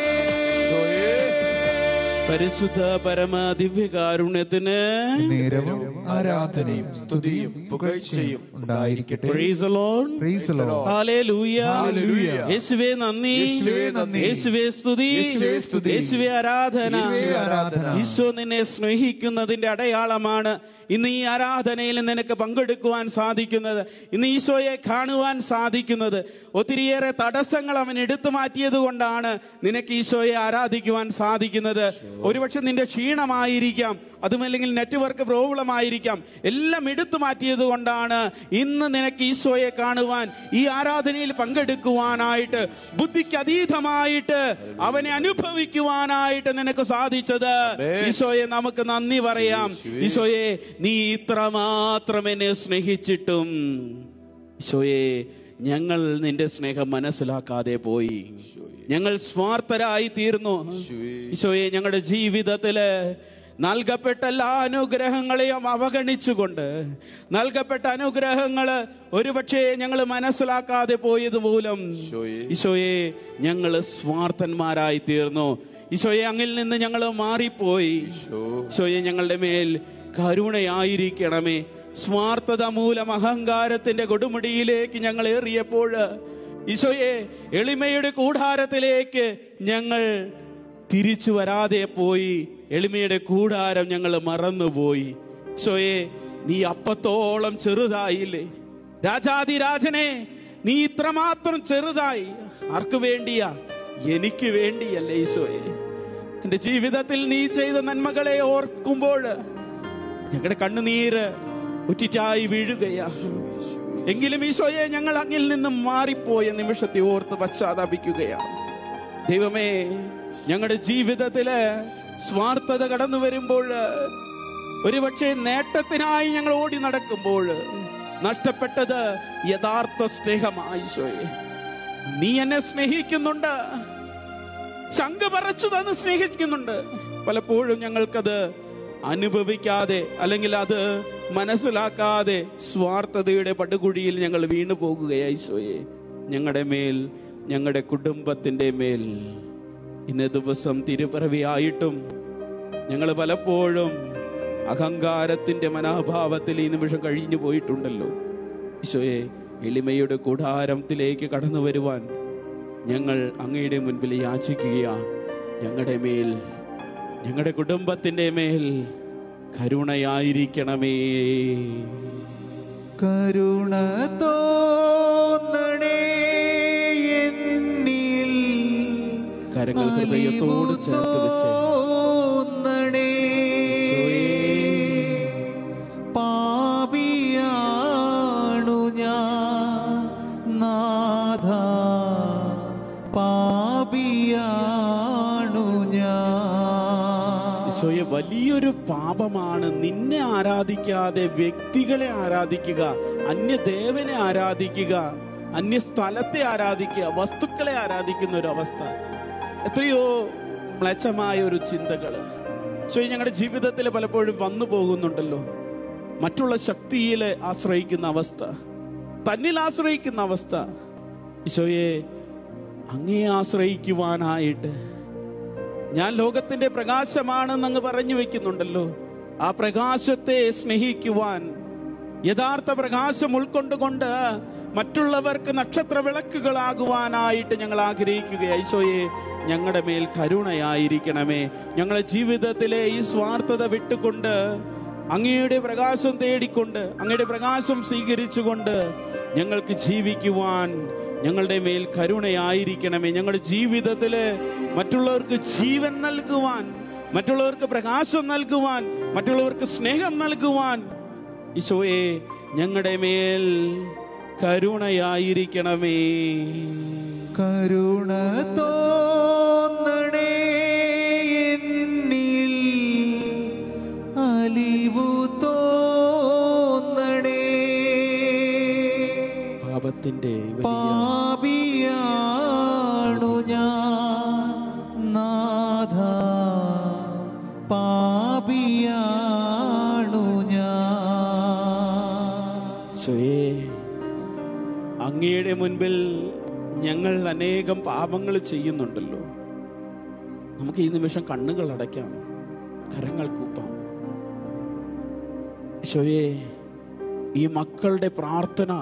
S2: പരിശുദ്ധ പരമ ദിവ്യകാരുണ്യത്തിന്
S1: നേരവും ആരാധനയും
S3: സ്തുതിയും പുകഴ്ചയും
S1: ഉണ്ടായിരിക്കട്ടെ
S2: Praise the Lord.
S1: Praise the Lord.
S2: Hallelujah.
S1: Hallelujah.
S2: യേശുവേ നന്ദി
S1: യേശുവേ നന്ദി.
S2: യേശുവേ സ്തുതി
S1: യേശുവേ സ്തുതി.
S2: യേശുവേ ആരാധന
S1: യേശുവേ ആരാധന.
S2: ഈശോ നിന്നെ സ്നേഹിക്കുന്നതിന്റെ അടയാളമാണ് ഇന്ന് ഈ ആരാധനയിൽ നിനക്ക് പങ്കെടുക്കുവാൻ സാധിക്കുന്നത് ഇന്ന് ഈശോയെ കാണുവാൻ സാധിക്കുന്നത് ഒത്തിരിയേറെ തടസ്സങ്ങൾ അവൻ എടുത്തു മാറ്റിയത് കൊണ്ടാണ് നിനക്ക് ഈശോയെ ആരാധിക്കുവാൻ സാധിക്കുന്നത് ഒരുപക്ഷെ നിന്റെ ക്ഷീണമായിരിക്കാം അതുമല്ലെങ്കിൽ നെറ്റ്വർക്ക് പ്രോബ്ലം ആയിരിക്കാം എല്ലാം എടുത്തു മാറ്റിയത് കൊണ്ടാണ് ഇന്ന് നിനക്ക് ഈശോയെ കാണുവാൻ ഈ ആരാധനയിൽ പങ്കെടുക്കുവാനായിട്ട് ബുദ്ധിക്ക് അതീതമായിട്ട് അവനെ അനുഭവിക്കുവാനായിട്ട് നിനക്ക് സാധിച്ചത് ഈശോയെ നമുക്ക് നന്ദി പറയാം ഈശോയെ നീ ഇത്രമാത്രം എന്നെ സ്നേഹിച്ചിട്ടും ഈശോയെ ഞങ്ങൾ നിന്റെ സ്നേഹം മനസ്സിലാക്കാതെ പോയി ഞങ്ങൾ സ്വാർത്ഥരായി തീർന്നു ഈശോയെ ഞങ്ങളുടെ ജീവിതത്തില് നൽകപ്പെട്ട എല്ലാ അനുഗ്രഹങ്ങളെയും അവഗണിച്ചുകൊണ്ട് നൽകപ്പെട്ട അനുഗ്രഹങ്ങള് ഒരുപക്ഷെ ഞങ്ങൾ മനസ്സിലാക്കാതെ പോയത് മൂലം ഈശോയെ ഞങ്ങൾ സ്വാർത്ഥന്മാരായി തീർന്നു ഈശോയെ അങ്ങിൽ നിന്ന് ഞങ്ങൾ മാറിപ്പോയി ഈശോയെ ഞങ്ങളുടെ മേൽ കരുണയായിരിക്കണമേ സ്വാർത്ഥത മൂലം അഹങ്കാരത്തിന്റെ കൊടുമുടിയിലേക്ക് ഞങ്ങൾ ഏറിയപ്പോൾ ഈശോയെ എളിമയുടെ കൂടാരത്തിലേക്ക് ഞങ്ങൾ തിരിച്ചു വരാതെ പോയി എളിമയുടെ കൂടാരം ഞങ്ങൾ മറന്നുപോയി ഈശോയെ നീ അപ്പത്തോളം ചെറുതായില്ലേ രാജാതിരാജനെ നീ ഇത്രമാത്രം ചെറുതായി ആർക്ക് വേണ്ടിയാ എനിക്ക് വേണ്ടിയല്ലേ ഈശോയെ എന്റെ ജീവിതത്തിൽ നീ ചെയ്ത നന്മകളെ ഓർക്കുമ്പോൾ ഞങ്ങളുടെ കണ്ണുനീര് ഉറ്റിറ്റായി വീഴുകയാ എങ്കിലും ഈശോയെ ഞങ്ങൾ അങ്ങിൽ നിന്നും മാറിപ്പോയ നിമിഷത്തെ ഓർത്ത് പശ്ചാത്താപിക്കുകയാണ് ദൈവമേ ഞങ്ങളുടെ ജീവിതത്തില് സ്വാർത്ഥത കടന്നു വരുമ്പോൾ ഒരുപക്ഷെ നേട്ടത്തിനായി ഞങ്ങൾ ഓടി നടക്കുമ്പോൾ നഷ്ടപ്പെട്ടത് യഥാർത്ഥ സ്നേഹമായി ഈശോയെ നീ എന്നെ സ്നേഹിക്കുന്നുണ്ട് ശങ്ക പറച്ചു തന്ന് സ്നേഹിക്കുന്നുണ്ട് പലപ്പോഴും ഞങ്ങൾക്കത് അനുഭവിക്കാതെ അല്ലെങ്കിൽ അത് മനസ്സിലാക്കാതെ സ്വാർത്ഥതയുടെ പടുകുഴിയിൽ ഞങ്ങൾ വീണു പോകുകയായി ഈശോയെ ഞങ്ങളുടെ മേൽ ഞങ്ങളുടെ കുടുംബത്തിന്റെ മേൽ ഇന്ന ദിവസം തിരുപ്പിറവിയായിട്ടും ഞങ്ങൾ പലപ്പോഴും അഹങ്കാരത്തിന്റെ മനോഭാവത്തിൽ ഈ നിമിഷം കഴിഞ്ഞു പോയിട്ടുണ്ടല്ലോ ഈശോയെ എളിമയുടെ കൂടാരത്തിലേക്ക് കടന്നു വരുവാൻ ഞങ്ങൾ അങ്ങയുടെ മുൻപിൽ യാചിക്കുകയാ ഞങ്ങളുടെ മേൽ ഞങ്ങളുടെ കുടുംബത്തിന്റെ മേൽ കരുണയായിരിക്കണമേ
S1: കരുണ തോന്നണേ എന്നിൽ
S2: കരങ്ങൾ ഹൃദയത്തോട് ചേർത്ത് വെച്ച്
S1: തോന്നണേ പാപിയാണു ഞാൻ നാഥ പാപിയാണു ഞാൻ
S2: ഈശോയെ വലിയൊരു പാപമാണ് നിന്നെ ആരാധിക്കാതെ വ്യക്തികളെ ആരാധിക്കുക അന്യദേവനെ ആരാധിക്കുക അന്യ സ്ഥലത്തെ ആരാധിക്കുക വസ്തുക്കളെ ആരാധിക്കുന്ന ഒരു അവസ്ഥ എത്രയോ മ്ലച്ചമായ ഒരു ചിന്തകള് ഈശോയെ ഞങ്ങളുടെ ജീവിതത്തിൽ പലപ്പോഴും വന്നു പോകുന്നുണ്ടല്ലോ മറ്റുള്ള ശക്തിയിൽ ആശ്രയിക്കുന്ന അവസ്ഥ തന്നിൽ ആശ്രയിക്കുന്ന അവസ്ഥ ഈശോയെ അങ്ങേ ആശ്രയിക്കുവാനായിട്ട് ഞാൻ ലോകത്തിന്റെ പ്രകാശമാണെന്ന് അങ്ങ് പറഞ്ഞു വെക്കുന്നുണ്ടല്ലോ ആ പ്രകാശത്തെ സ്നേഹിക്കുവാൻ യഥാർത്ഥ പ്രകാശം ഉൾക്കൊണ്ടുകൊണ്ട് മറ്റുള്ളവർക്ക് നക്ഷത്ര വിളക്കുകളാകുവാനായിട്ട് ഞങ്ങൾ ആഗ്രഹിക്കുക ഈശോയെ ഞങ്ങളുടെ മേൽ കരുണയായിരിക്കണമേ ഞങ്ങളുടെ ജീവിതത്തിലെ ഈ സ്വാർത്ഥത വിട്ടുകൊണ്ട് അങ്ങയുടെ പ്രകാശം തേടിക്കൊണ്ട് അങ്ങയുടെ പ്രകാശം സ്വീകരിച്ചുകൊണ്ട് ഞങ്ങൾക്ക് ജീവിക്കുവാൻ ഞങ്ങളുടെ മേൽ കരുണയായിരിക്കണമേ ഞങ്ങളുടെ ജീവിതത്തില് മറ്റുള്ളവർക്ക് ജീവൻ നൽകുവാൻ മറ്റുള്ളവർക്ക് പ്രകാശം നൽകുവാൻ മറ്റുള്ളവർക്ക് സ്നേഹം നൽകുവാൻ ഈശോയെ ഞങ്ങളുടെ മേൽ കരുണയായിരിക്കണമേ
S1: കരുണ തോന്നണേ എന്നിൽ അലിവു തോന്നണേ
S2: പാപത്തിന്റെ വലിയ
S1: പാപിയാണു ഞാൻ നാഥ പാപിയാണു ഞാൻ
S2: ഈശോയെ അങ്ങയുടെ മുൻപിൽ ഞങ്ങൾ അനേകം പാപങ്ങൾ ചെയ്യുന്നുണ്ടല്ലോ നമുക്ക് ഈ നിമിഷം കണ്ണുകൾ അടയ്ക്കാം കരങ്ങൾ കൂപ്പാം ഈശോയെ ഈ മക്കളുടെ പ്രാർത്ഥന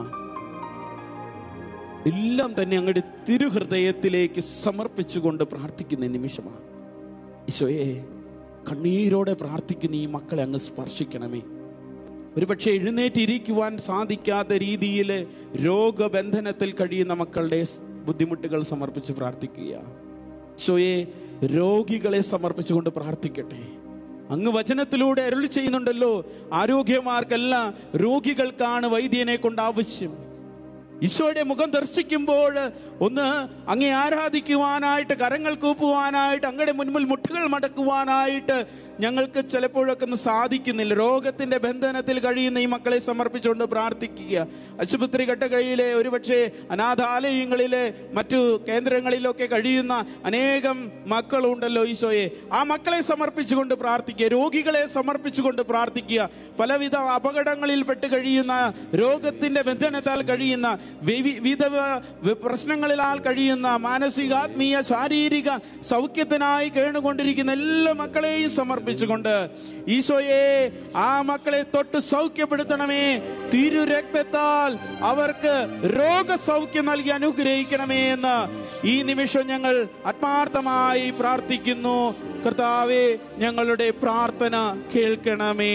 S2: എല്ലാം തന്നെ അങ്ങയുടെ തിരുഹൃദയത്തിലേക്ക് സമർപ്പിച്ചുകൊണ്ട് പ്രാർത്ഥിക്കുന്ന നിമിഷമാണ് ഈശോയെ കണ്ണീരോടെ പ്രാർത്ഥിക്കുന്ന ഈ മക്കളെ അങ്ങ് സ്പർശിക്കണമേ ഒരുപക്ഷെ എഴുന്നേറ്റിരിക്കുവാൻ സാധിക്കാത്ത രീതിയിൽ രോഗബന്ധനത്തിൽ കഴിയുന്ന മക്കളുടെ സ് ബുദ്ധിമുട്ടുകൾ സമർപ്പിച്ച് പ്രാർത്ഥിക്കുക ഈശോയെ രോഗികളെ സമർപ്പിച്ചുകൊണ്ട് പ്രാർത്ഥിക്കട്ടെ അങ്ങ് വചനത്തിലൂടെ അരുളി ചെയ്യുന്നുണ്ടല്ലോ ആരോഗ്യമാർക്കല്ല രോഗികൾക്കാണ് വൈദ്യനെ കൊണ്ട് ആവശ്യം ഈശോയുടെ മുഖം ദർശിക്കുമ്പോൾ ഒന്ന് അങ്ങേ ആരാധിക്കുവാനായിട്ട് കരങ്ങൾ കൂപ്പുവാനായിട്ട് അങ്ങയുടെ മുൻപിൽ മുട്ടുകൾ മടക്കുവാനായിട്ട് ഞങ്ങൾക്ക് ചിലപ്പോഴൊക്കെ ഒന്ന് സാധിക്കുന്നില്ല രോഗത്തിന്റെ ബന്ധനത്തിൽ കഴിയുന്ന ഈ മക്കളെ സമർപ്പിച്ചുകൊണ്ട് പ്രാർത്ഥിക്കുക ആശുപത്രി ഘട്ടകയിലെ ഒരുപക്ഷെ അനാഥാലയങ്ങളിലെ മറ്റു കേന്ദ്രങ്ങളിലൊക്കെ കഴിയുന്ന അനേകം മക്കളുണ്ടല്ലോ ഈശോയെ ആ മക്കളെ സമർപ്പിച്ചുകൊണ്ട് പ്രാർത്ഥിക്കുക രോഗികളെ സമർപ്പിച്ചുകൊണ്ട് പ്രാർത്ഥിക്കുക പലവിധ അപകടങ്ങളിൽ പെട്ട് കഴിയുന്ന രോഗത്തിന്റെ ബന്ധനത്താൽ കഴിയുന്ന വിവി- വിവിധ വ- പ്രശ്നങ്ങളിലാൽ കഴിയുന്ന മാനസിക ആത്മീയ ശാരീരിക സൗഖ്യത്തിനായി കേണുകൊണ്ടിരിക്കുന്ന എല്ലാ മക്കളെയും സമർപ്പിച്ചു സമർപ്പിച്ചുകൊണ്ട് ഈശോയെ ആ മക്കളെ തൊട്ട് സൗഖ്യപ്പെടുത്തണമേ തിരു രക്തത്താൽ അവർക്ക് രോഗസൗഖ്യം നൽകി അനുഗ്രഹിക്കണമേ എന്ന് ഈ നിമിഷം ഞങ്ങൾ ആത്മാർത്ഥമായി പ്രാർത്ഥിക്കുന്നു കർത്താവെ ഞങ്ങളുടെ പ്രാർത്ഥന കേൾക്കണമേ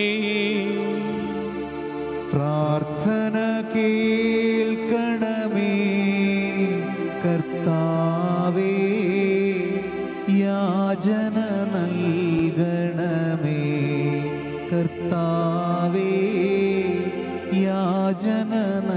S1: പ്രാർത്ഥന കേൾക്കണമേ കർത്താവേ യാചന നൽകണമേ കർത്താവേ യാചന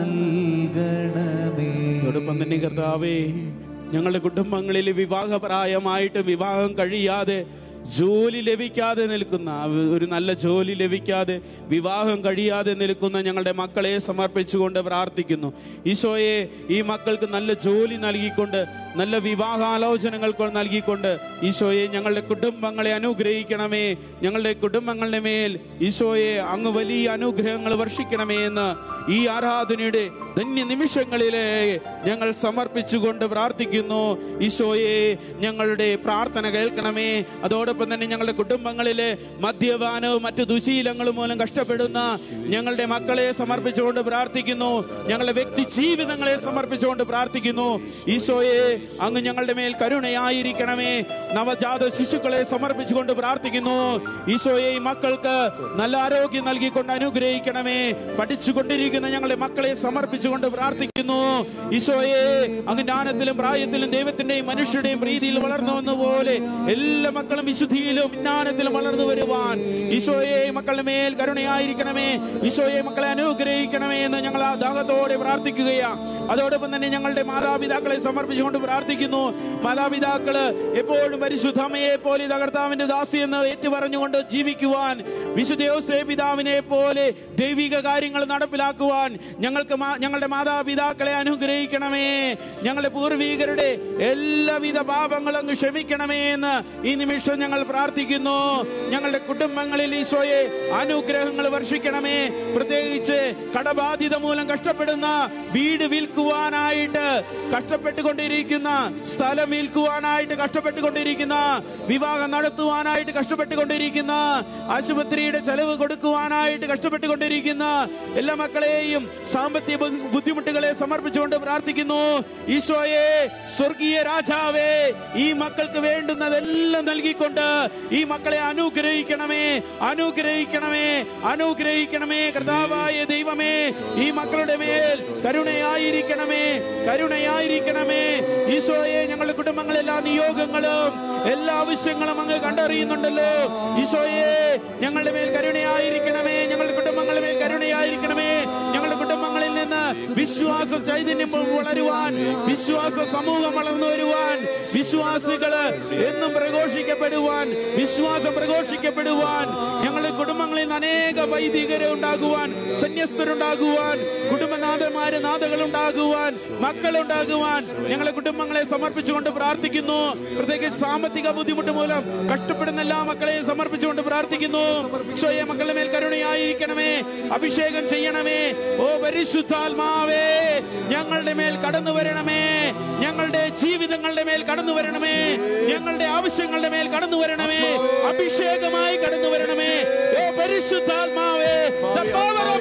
S1: നൽകണമേ
S2: അതോടൊപ്പം തന്നെ കർത്താവേ ഞങ്ങളുടെ കുടുംബങ്ങളിൽ വിവാഹപ്രായമായിട്ട് വിവാഹം കഴിയാതെ ജോലി ലഭിക്കാതെ നിൽക്കുന്ന ഒരു നല്ല ജോലി ലഭിക്കാതെ വിവാഹം കഴിയാതെ നിൽക്കുന്ന ഞങ്ങളുടെ മക്കളെ സമർപ്പിച്ചുകൊണ്ട് പ്രാർത്ഥിക്കുന്നു ഈശോയെ ഈ മക്കൾക്ക് നല്ല ജോലി നൽകിക്കൊണ്ട് നല്ല വിവാഹാലോചനകൾ കൊ- നൽകിക്കൊണ്ട് ഈശോയെ ഞങ്ങളുടെ കുടുംബങ്ങളെ അനുഗ്രഹിക്കണമേ ഞങ്ങളുടെ കുടുംബങ്ങളുടെ മേൽ ഈശോയെ അങ്ങ് വലിയ അനുഗ്രഹങ്ങൾ വർഷിക്കണമേ എന്ന് ഈ ആരാധനയുടെ ധന്യ നിമിഷങ്ങളിലെ ഞങ്ങൾ സമർപ്പിച്ചുകൊണ്ട് പ്രാർത്ഥിക്കുന്നു ഈശോയെ ഞങ്ങളുടെ പ്രാർത്ഥന കേൾക്കണമേ അതോടൊപ്പം തന്നെ ഞങ്ങളുടെ കുടുംബങ്ങളിലെ മദ്യപാനവും മറ്റു ദുശീലങ്ങളും മൂലം കഷ്ടപ്പെടുന്ന ഞങ്ങളുടെ മക്കളെ സമർപ്പിച്ചുകൊണ്ട് പ്രാർത്ഥിക്കുന്നു ഞങ്ങളുടെ വ്യക്തി ജീവിതങ്ങളെ സമർപ്പിച്ചുകൊണ്ട് പ്രാർത്ഥിക്കുന്നു ഈശോയെ അങ്ങ് ഞങ്ങളുടെ മേൽ കരുണയായിരിക്കണമേ നവജാത ശിശുക്കളെ സമർപ്പിച്ചുകൊണ്ട് പ്രാർത്ഥിക്കുന്നു ഈശോയെ ഈ മക്കൾക്ക് നല്ല ആരോഗ്യം നൽകിക്കൊണ്ട് അനുഗ്രഹിക്കണമേ പഠിച്ചുകൊണ്ടിരിക്കുന്ന ഞങ്ങളുടെ മക്കളെ സമർപ്പിച്ചുകൊണ്ട് പ്രാർത്ഥിക്കുന്നു ഈശോയെ അങ്ങ് ജ്ഞാനത്തിലും പ്രായത്തിലും ദൈവത്തിന്റെയും മനുഷ്യരുടെയും പ്രീതിയിൽ വളർന്നു വന്ന പോലെ എല്ലാ മക്കളും വിശുദ്ധിയിലും വിജ്ഞാനത്തിലും വളർന്നു വരുവാൻ ഈശോയെ ഈ മക്കളുടെ മേൽ കരുണയായിരിക്കണമേ ഈശോയെ മക്കളെ അനുഗ്രഹിക്കണമേ എന്ന് ഞങ്ങൾ ആ ദാഹത്തോടെ പ്രാർത്ഥിക്കുകയാ അതോടൊപ്പം തന്നെ ഞങ്ങളുടെ മാതാപിതാക്കളെ സമർപ്പിച്ചുകൊണ്ട് പ്രാർത്ഥിക്കുന്നു മാതാപിതാക്കള് എപ്പോഴും പരിശുദ്ധമയെ പോലെ തകർത്താവിന്റെ ദാസി എന്ന് ഏറ്റുപറഞ്ഞുകൊണ്ട് ജീവിക്കുവാൻ വിശുദ്ധ യോസേ പിതാവിനെ പോലെ ദൈവിക കാര്യങ്ങൾ നടപ്പിലാക്കുവാൻ ഞങ്ങൾക്ക് മാ- ഞങ്ങളുടെ മാതാപിതാക്കളെ അനുഗ്രഹിക്കണമേ ഞങ്ങളുടെ പൂർവീകരുടെ എല്ലാവിധ പാപങ്ങളും അങ്ങ് ക്ഷമിക്കണമേ എന്ന് ഈ നിമിഷം ഞങ്ങൾ പ്രാർത്ഥിക്കുന്നു ഞങ്ങളുടെ കുടുംബങ്ങളിൽ ഈശോയെ അനുഗ്രഹങ്ങൾ വർഷിക്കണമേ പ്രത്യേകിച്ച് കടബാധിത മൂലം കഷ്ടപ്പെടുന്ന വീട് വിൽക്കുവാനായിട്ട് കഷ്ടപ്പെട്ടുകൊണ്ടിരിക്കുന്ന സ്ഥലം വിൽക്കുവാനായിട്ട് കഷ്ടപ്പെട്ടുകൊണ്ടിരിക്കുന്ന വിവാഹം നടത്തുവാനായിട്ട് കഷ്ടപ്പെട്ടുകൊണ്ടിരിക്കുന്ന ആശുപത്രിയുടെ ചെലവ് കൊടുക്കുവാനായിട്ട് കഷ്ടപ്പെട്ടുകൊണ്ടിരിക്കുന്ന എല്ലാ മക്കളെയും സാമ്പത്തിക ബു- ബുദ്ധിമുട്ടുകളെ സമർപ്പിച്ചുകൊണ്ട് പ്രാർത്ഥിക്കുന്നു ഈശോയെ സ്വർഗീയ രാജാവേ ഈ മക്കൾക്ക് വേണ്ടുന്നതെല്ലാം നൽകിക്കൊണ്ട് ഈ മക്കളെ അനുഗ്രഹിക്കണമേ അനുഗ്രഹിക്കണമേ അനുഗ്രഹിക്കണമേ കർത്താവായ ദൈവമേ ഈ മക്കളുടെ മേൽ കരുണയായിരിക്കണമേ കരുണയായിരിക്കണമേ ഈശോയെ ഞങ്ങളുടെ കുടുംബങ്ങളെ എല്ലാ നിയോഗങ്ങളും എല്ലാ ആവശ്യങ്ങളും അങ്ങ് കണ്ടറിയുന്നുണ്ടല്ലോ ഈശോയെ ഞങ്ങളുടെ മേൽ കരുണയായിരിക്കണമേ ഞങ്ങളുടെ കുടുംബങ്ങളുടെ മേൽ കരുണയായിരിക്കണമേ ഞങ്ങളുടെ കുടുംബങ്ങളിൽ നിന്ന് വിശ്വാസ ചൈതന്യം വളരുവാൻ വിശ്വാസ സമൂഹം വളർന്നു വരുവാൻ വിശ്വാസികള് എന്നും പ്രഘോഷിക്കപ്പെടുവാൻ വിശ്വാസം പ്രഘോഷിക്കപ്പെടുവാൻ ഞങ്ങളുടെ കുടുംബങ്ങളിൽ നിന്ന് അനേക വൈദികരെ ഉണ്ടാകുവാൻ സന്യസ്തരുണ്ടാകുവാൻ കുടുംബനാഥന്മാര് നാഥകൾ ഉണ്ടാകുവാൻ മക്കളുണ്ടാകുവാൻ ഞങ്ങളെ കുടുംബങ്ങളെ സമർപ്പിച്ചുകൊണ്ട് പ്രാർത്ഥിക്കുന്നു പ്രത്യേകിച്ച് സാമ്പത്തിക ബുദ്ധിമുട്ട് മൂലം കഷ്ടപ്പെടുന്ന എല്ലാ മക്കളെയും സമർപ്പിച്ചുകൊണ്ട് പ്രാർത്ഥിക്കുന്നു സ്വയം മക്കളുടെ മേൽ കരുണയായിരിക്കണമേ അഭിഷേകം ചെയ്യണമേ ഓ പരിശുദ്ധാത്മാവേ ഞങ്ങളുടെ മേൽ കടന്നു വരണമേ ഞങ്ങളുടെ ജീവിതങ്ങളുടെ മേൽ കടന്നു വരണമേ ഞങ്ങളുടെ ആവശ്യങ്ങളുടെ മേൽ കടന്നു വരണമേ അഭിഷേകമായി കടന്നു വരണമേ ഓ പരിശുദ്ധാത്മാവേ the power of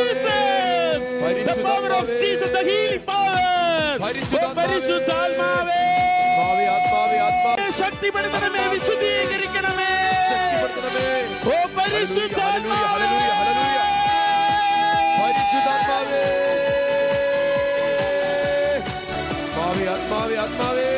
S2: Jesus the power of Jesus the healing power ഓ പരിശുദ്ധാത്മാവേ
S3: ആത്മാവേ ആത്മാവേ ആത്മാവേ
S2: ശക്തിപ്പെടുത്തണമേ വിശുദ്ധീകരിക്കണമേ
S3: ശക്തിപ്പെടുത്തണമേ
S2: ഓ പരിശുദ്ധാത്മാവേ
S3: ഹല്ലേലൂയ, ഹല്ലേലൂയ. പരിശുദ്ധാത്മാവേ ആത്മാവേ ആത്മാവേ ആത്മാവേ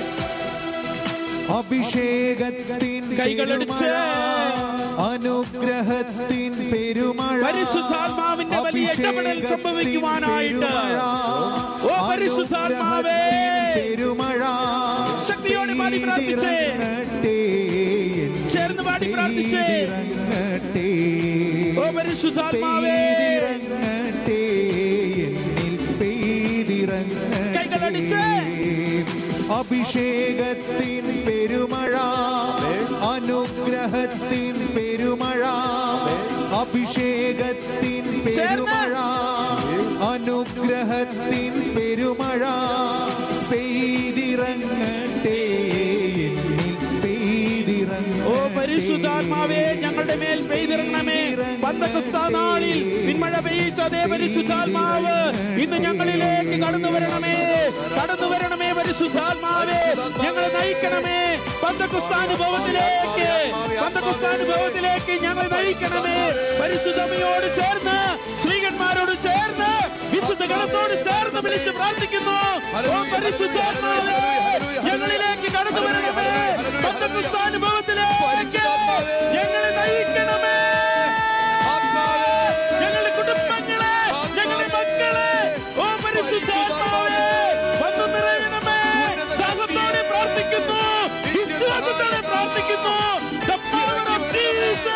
S1: അഭിഷേകത്തിൻ
S2: കൈകളടിച്ച്
S1: പെരുമഴ, അനുഗ്രഹത്തിൻ പെരുമഴ
S2: പരിശുദ്ധാത്മാവിന്റെ വലിയ ഇടപെടൽ
S1: അഭിഷേകത്തിൻ
S2: സംഭവിക്കുവാനായിട്ട്
S1: പെരുമഴ,
S2: ഓ പരിശുദ്ധാത്മാവേ
S1: അനുഗ്രഹത്തിൻ പെരുമഴ
S2: ശക്തിയോടെ പാടി പ്രാർത്ഥിച്ചേ.
S1: പെയ്തിറങ്ങട്ടെ,
S2: ചേർന്ന് പാടി പ്രാർത്ഥിച്ചേ.
S1: പെയ്തിറങ്ങട്ടെ,
S2: ഓ പരിശുദ്ധാത്മാവേ
S1: പെയ്തിറങ്ങട്ടെ, എന്നിൽ പെയ്തിറങ്ങട്ടെ.
S2: കൈകളടിച്ച്.
S1: അഭിഷേകത്തിൻ പെരുമഴ അനുഗ്രഹത്തിൻ പെരുമഴ അഭിഷേകത്തിൻ പെരുമഴ അനുഗ്രഹത്തിൻ പെരുമഴ പെയ്തിറങ്ങട്ടെ എന്നിൽ
S2: ഓ
S1: പെയ്തിറങ്ങട്ടെ
S2: പരിശുദ്ധാത്മാവേ ഞങ്ങളുടെ മേൽ പെയ്തിറങ്ങണമേ പന്തക്കുസ്താ നാളിൽ പിന്മഴ പെയ്യിച്ച അതേ പരിശുദ്ധാത്മാവ് ഇന്ന് ഞങ്ങളിലേക്ക് കടന്നു വരണമേ കടന്നു വരണമേ പരിശുദ്ധാത്മാവേ ഞങ്ങളെ നയിക്കണമേ പന്തക്കുസ്താനുഭവത്തിലേക്ക് പന്തക്കുസ്താനുഭവത്തിലേക്ക് ഞങ്ങൾ നയിക്കണമേ പരിശുദ്ധമയോട് ചേർന്ന് ശ്രീകന്മാരോട് ചേർന്ന് വിശുദ്ധ ഗണത്തോട് ചേർന്ന് വിളിച്ച് പ്രാർത്ഥിക്കുന്നു ഓ പരിശുദ്ധാത്മാവേ ഞങ്ങളിലേക്ക് കടന്നു വരണമേ പന്തക്കുസ്താനുഭവത്തിലേക്ക് ഞങ്ങളെ നയിക്കണമേ ഞങ്ങളുടെ കുടുംബങ്ങളെ ഞങ്ങളുടെ മക്കളെ ഓ പരിശുദ്ധാത്മാവേ വന്നു നിറയണമേ ദാഹത്തോടെ പ്രാർത്ഥിക്കുന്നു വിശ്വാസത്തോടെ പ്രാർത്ഥിക്കുന്നു The power of Jesus.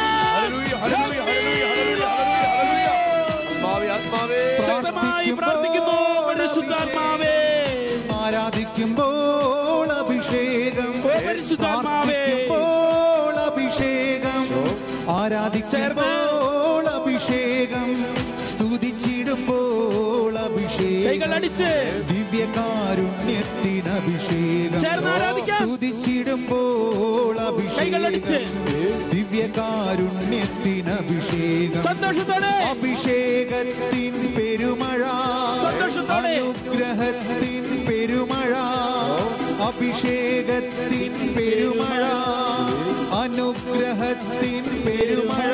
S2: ശക്തമായി പ്രാർത്ഥിക്കുന്നു പരിശുദ്ധാത്മാവേ
S1: ആരാധിക്കുമ്പോൾ അഭിഷേകം
S2: ഓ പരിശുദ്ധാത്മാവേ.
S1: പ്രാർത്ഥിക്കുമ്പോൾ അഭിഷേകം ആരാധിക്കുമ്പോൾ അഭിഷേകം സ്തുതിച്ചിടുമ്പോൾ അഭിഷേകം
S2: കൈകളടിച്ച്
S1: ദിവ്യകാരുണ്യത്തിന് അഭിഷേകം
S2: ചേർന്ന് ആരാധിക്കാം.
S1: സ്തുതിച്ചിടുമ്പോൾ
S2: കൈകളടിച്ച്
S1: അഭിഷേകം ദിവ്യകാരുണ്യത്തിന് അഭിഷേകം
S2: സന്തോഷത്തോടെ
S1: അഭിഷേകത്തിൻ പെരുമഴ
S2: സന്തോഷത്തോടെ.
S1: അനുഗ്രഹത്തിൻ പെരുമഴ അഭിഷേകത്തിൻ പെരുമഴ അനുഗ്രഹത്തിൻ പെരുമഴ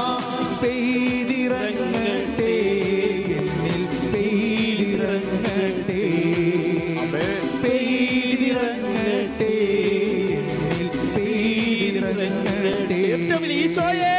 S1: പെയ്തിറങ്ങട്ടെ എന്നിൽ പെയ്തിറങ്ങട്ടെ പെയ്തിറങ്ങട്ടെ എന്നിൽ പെയ്തിറങ്ങട്ടെ
S2: ഏറ്റവും വലിയ ഈശോയെ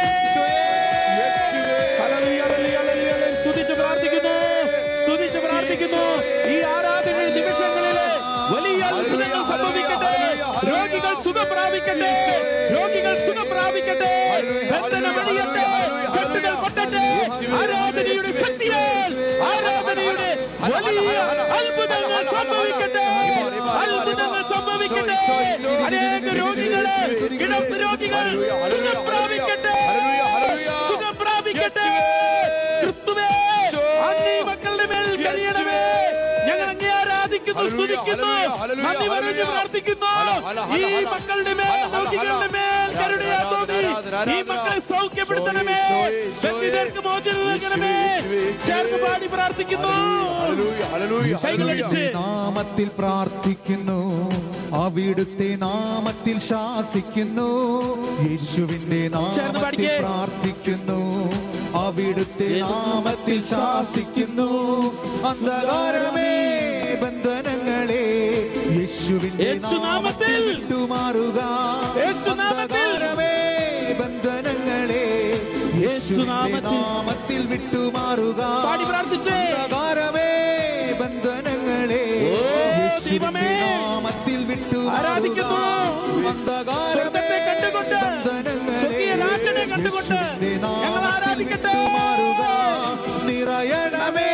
S2: ഹല്ലേലൂയ, ഹല്ലേലൂയ, ഹല്ലേലൂയ, ഹല്ലേലൂയ. സ്തുതിച്ച് പ്രാർത്ഥിക്കുന്നു സ്തുതിച്ച് പ്രാർത്ഥിക്കുന്നു ഈ ആരാധന നിമിഷങ്ങളില് വലിയ അത്ഭുതങ്ങൾ സംഭവിക്കട്ടെ രോഗികൾ സുഖം പ്രാപിക്കട്ടെ രോഗികൾ സുഖം പ്രാപിക്കട്ടെ ബന്ധനം അടിയട്ടെ കെട്ടുകൾ പൊട്ടട്ടെ ആരാധനയുടെ ശക്തിയാൽ ആരാധനയുടെ വലിയ അത്ഭുതങ്ങൾ സംഭവിക്കട്ടെ അത്ഭുതങ്ങൾ സംഭവിക്കട്ടെ അനേക രോഗികള് കിടപ്പ് രോഗികൾ സുഖം പ്രാപിക്കട്ടെ സുഖം പ്രാപിക്കട്ടെ ക്രിസ്തുവേ അങ്ങ് ഈ മക്കളുടെ മേൽ കഴിയണമേ ഞങ്ങൾ അങ്ങേ ആരാധിക്കുന്നു സ്തുതിക്കുന്നു നന്ദി പറഞ്ഞു പ്രാർത്ഥിക്കുന്നു ഈ മക്കളുടെ മേൽ രോഗികളുടെ മേൽ കരുണയാ തോന്നി ഈ മക്കളെ സൗഖ്യപ്പെടുത്തണമേ ബന്ധിതർക്ക് മോചനം നൽകണമേ ചേർന്ന് പാടി പ്രാർത്ഥിക്കുന്നു കൈകളടിച്ച്
S1: നാമത്തിൽ പ്രാർത്ഥിക്കുന്നു അവിടുത്തെ നാമത്തിൽ ശാസിക്കുന്നു യേശുവിന്റെ
S2: ചേർന്ന്
S1: നാമത്തിൽ
S2: പാടിക്കേ.
S1: പ്രാർത്ഥിക്കുന്നു അവിടുത്തെ നാമത്തിൽ ശാസിക്കുന്നു അന്ധകാരമേ ബന്ധനങ്ങളെ യേശുവിന്റെ
S2: യേശുനാമത്തിൽ.
S1: നാമത്തിൽ വിട്ടുമാറുക
S2: യേശുനാമത്തിൽ.
S1: അന്ധകാരമേ ബന്ധനങ്ങളെ യേശുവിന്റെ
S2: യേശുനാമത്തിൽ.
S1: നാമത്തിൽ വിട്ടുമാറുക
S2: പാടി പ്രാർത്ഥിച്ചേ.
S1: അന്ധകാരമേ ബന്ധനങ്ങളെ
S2: ഓ,
S1: യേശുവിന്റെ
S2: ദൈവമേ.
S1: നാമത്തിൽ വിട്ടുമാറുക
S2: ആരാധിക്കുന്നു.
S1: അന്ധകാരമേ
S2: സ്വർഗ്ഗത്തെ കണ്ടുകൊണ്ട്,
S1: ബന്ധനങ്ങളെ
S2: സ്വർഗീയ രാജനെ കണ്ടുകൊണ്ട്
S1: യേശുവിന്റെ
S2: ഞങ്ങൾ
S1: നാമത്തിൽ
S2: ആരാധിക്കട്ടെ.
S1: വിട്ടുമാറുക. നിറയണമേ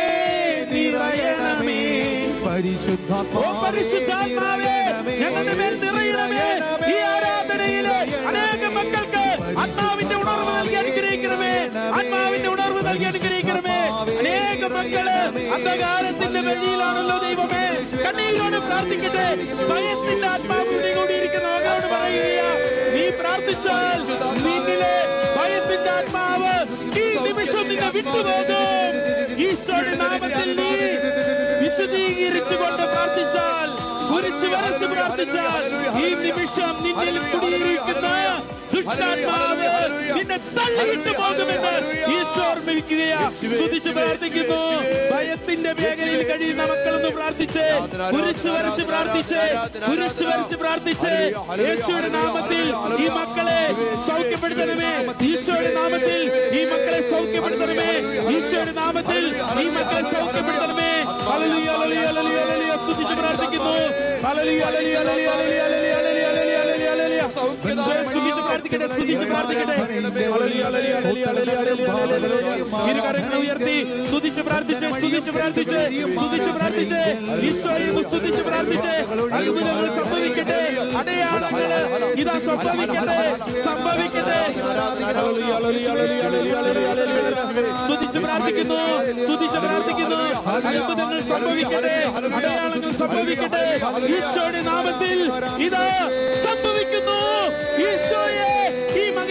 S1: നിറയണമേ പരിശുദ്ധാത്മാവേ
S2: ഓ പരിശുദ്ധാത്മാവേ ഞങ്ങളുടെ മേൽ നിറയണമേ ഈ ആരാധനയിലെ അനേക മക്കൾക്ക് ആത്മാവിന്റെ ഉണർവ് നൽകി അനുഗ്രഹിക്കണമേ ആത്മാവിന്റെ ഉണർവ് നൽകി അനുഗ്രഹിക്കണമേ അനേക മക്കള് അന്ധകാരത്തിന്റെ വഴിയിലാണല്ലോ ദൈവമേ കണ്ണീരോട് പ്രാർത്ഥിക്കട്ടെ ഭയത്തിന്റെ ആത്മാവിന്റെ കൂടി ഇരിക്കുന്ന മകളോട് പറയുകയാ നീ പ്രാർത്ഥിച്ചാൽ നിന്നിലെ ഭയത്തിന്റെ ആത്മാവ് ഈ നിമിഷം നിന്നെ വിട്ടുപോകും ഈശോയുടെ നാമത്തിൽ നീ വിശദീകരിച്ചുകൊണ്ട് പ്രാർത്ഥിച്ചാൽ കുരിശ് വരച്ച് പ്രാർത്ഥിച്ചാൽ ഈ നിമിഷം നിന്നിൽ കുടിയിരിക്കുന്ന ദുഷ്ടാത്മാവ് നിന്നെ തള്ളിയിട്ട് പോകുമെന്ന് ഈശോ ഓർമ്മിപ്പിക്കുകയാ സ്തുതിച്ച് പ്രാർത്ഥിക്കുന്നു ഭയത്തിന്റെ മേഖലയിൽ കഴിയുന്ന മക്കളൊന്ന് പ്രാർത്ഥിച്ച് കുരിശ് വരച്ച് പ്രാർത്ഥിച്ച് കുരിശ് വരച്ച് പ്രാർത്ഥിച്ച് യേശുയുടെ നാമത്തിൽ ഈ മക്കളെ സൗഖ്യപ്പെടുത്തണമേ ഈശോയുടെ നാമത്തിൽ ഈ മക്കളെ സൗഖ്യപ്പെടുത്തണമേ ഈശോയുടെ നാമത്തിൽ ഈ മക്കളെ സൗഖ്യപ്പെടുത്തണമേ ഹല്ലേലൂയ ഹല്ലേലൂയ ഹല്ലേലൂയ ഹല്ലേലൂയ സ്തുതിച്ച് പ്രാർത്ഥിക്കുന്നു hallelujah hallelujah hallelujah hallelujah hallelujah hallelujah hallelujah സ്തുതിച്ച് പ്രാർത്ഥിക്കട്ടെ സ്തുതിച്ച് പ്രാർത്ഥിക്കട്ടെ hallelujah hallelujah hallelujah hallelujah hallelujah ഇരു കരങ്ങൾ ഉയർത്തി സ്തുതിച്ച് പ്രാർത്ഥിച്ച് സ്തുതിച്ച് പ്രാർത്ഥിച്ച് സ്തുതിച്ച് പ്രാർത്ഥിച്ച് ഈശോയെ സ്തുതിച്ച് പ്രാർത്ഥിച്ച് അത്ഭുതങ്ങൾ സംഭവിക്കട്ടെ അടയാളങ്ങൾ ഇതാ സംഭവിക്കട്ടെ സംഭവിക്കട്ടെ hallelujah hallelujah hallelujah hallelujah hallelujah സ്തുതിച്ച് പ്രാർത്ഥിക്കുന്നു സ്തുതിച്ച് പ്രാർത്ഥിക്കുന്നു അത്ഭുതങ്ങൾ സംഭവിക്കട്ടെ അടയാളങ്ങൾ സംഭവിക്കട്ടെ ഈശോയുടെ നാമത്തിൽ ഇതാ സംഭവിക്കുന്നു ഈശോയെ ഈ മകൻ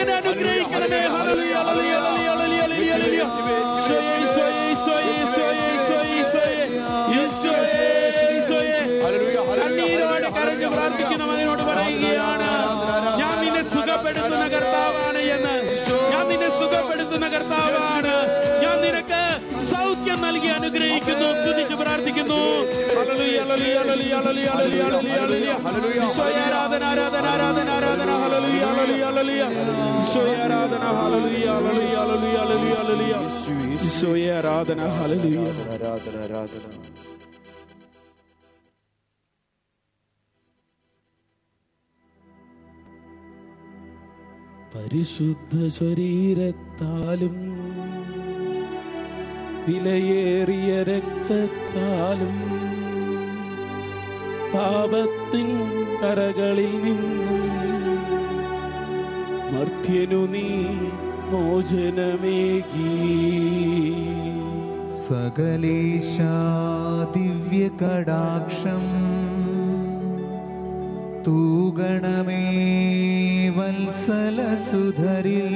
S2: അവനെ അനുഗ്രഹിക്കണമേ hallelujah hallelujah hallelujah hallelujah hallelujah ഈശോയെ ഈശോയെ ഈശോയെ ഈശോയെ ഈശോയെ ഈശോയെ ഈശോയെ ഈശോയെ കണ്ണീരോടെ കരഞ്ഞ് പ്രാർത്ഥിക്കുന്ന മകനോട് പറയുകയാണ് ഞാൻ നിന്നെ സുഖപ്പെടുത്തുന്ന കർത്താവാണ് എന്ന് ഞാൻ നിന്നെ സുഖപ്പെടുത്തുന്ന കർത്താവാണ് ഞാൻ നിനക്ക് സൗഖ്യം നൽകി അനുഗ്രഹിക്കുന്നു സ്തുതിച്ച് പ്രാർത്ഥിക്കുന്നു hallelujah hallelujah hallelujah hallelujah hallelujah hallelujah ഈശോയെ ആരാധന ആരാധന ആരാധന ആരാധന ഹല്ലേലൂയ ഹല്ലേലൂയ ഹല്ലേലൂയ ഈശോയെ ആരാധന hallelujah hallelujah hallelujah hallelujah hallelujah ഈശോയെ ആരാധന ഹല്ലേലൂയ
S3: ആരാധന ആരാധന
S2: പരിശുദ്ധ ശരീരത്താലും വിലയേറിയ രക്തത്താലും പാപത്തിൻ കരകളിൽ നിന്നും മർത്യനു നീ മോചനമേകി
S1: സകലേശ ദിവ്യ കടാക്ഷം തൂഗണമേ വത്സലസുധരിൽ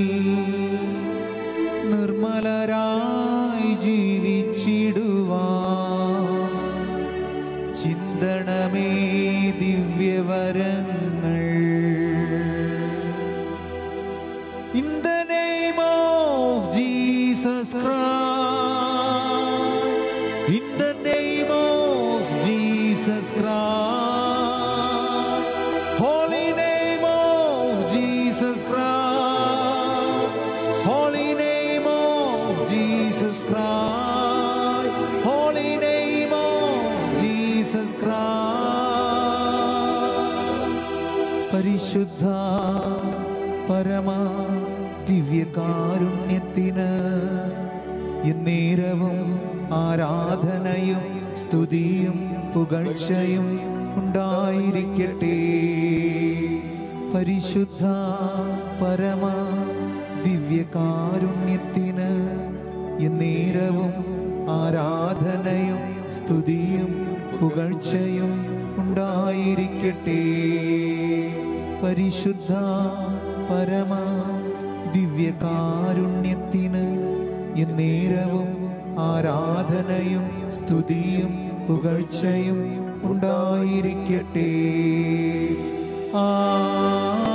S1: നിർമ്മലരായി ജീവിച്ചിടുവാ ചിന്തണമേ ദിവ്യവരങ്ങൾ In the name of Jesus Christ. In the name of Jesus Christ. Holy name of Jesus Christ. Holy name of Jesus Christ. Holy name of Jesus Christ. പരിശുദ്ധ പരമ ദിവ്യകാരുണ്യത്തിന് എന്നേരവും ആരാധനയും സ്തുതിയും പുകഴ്ചയും ഉണ്ടായിരിക്കട്ടെ പരിശുദ്ധ പരമ ദിവ്യകാരുണ്യത്തിന് എന്നേരവും ആരാധനയും സ്തുതിയും പുകഴ്ചയും ഉണ്ടായിരിക്കട്ടെ പരിശുദ്ധ പരമ ദിവ്യകാരുണ്യത്തിന് എന്നേരവും ആരാധനയും സ്തുതിയും പുകഴ്ചയും ഉണ്ടായിരിക്കട്ടെ ആ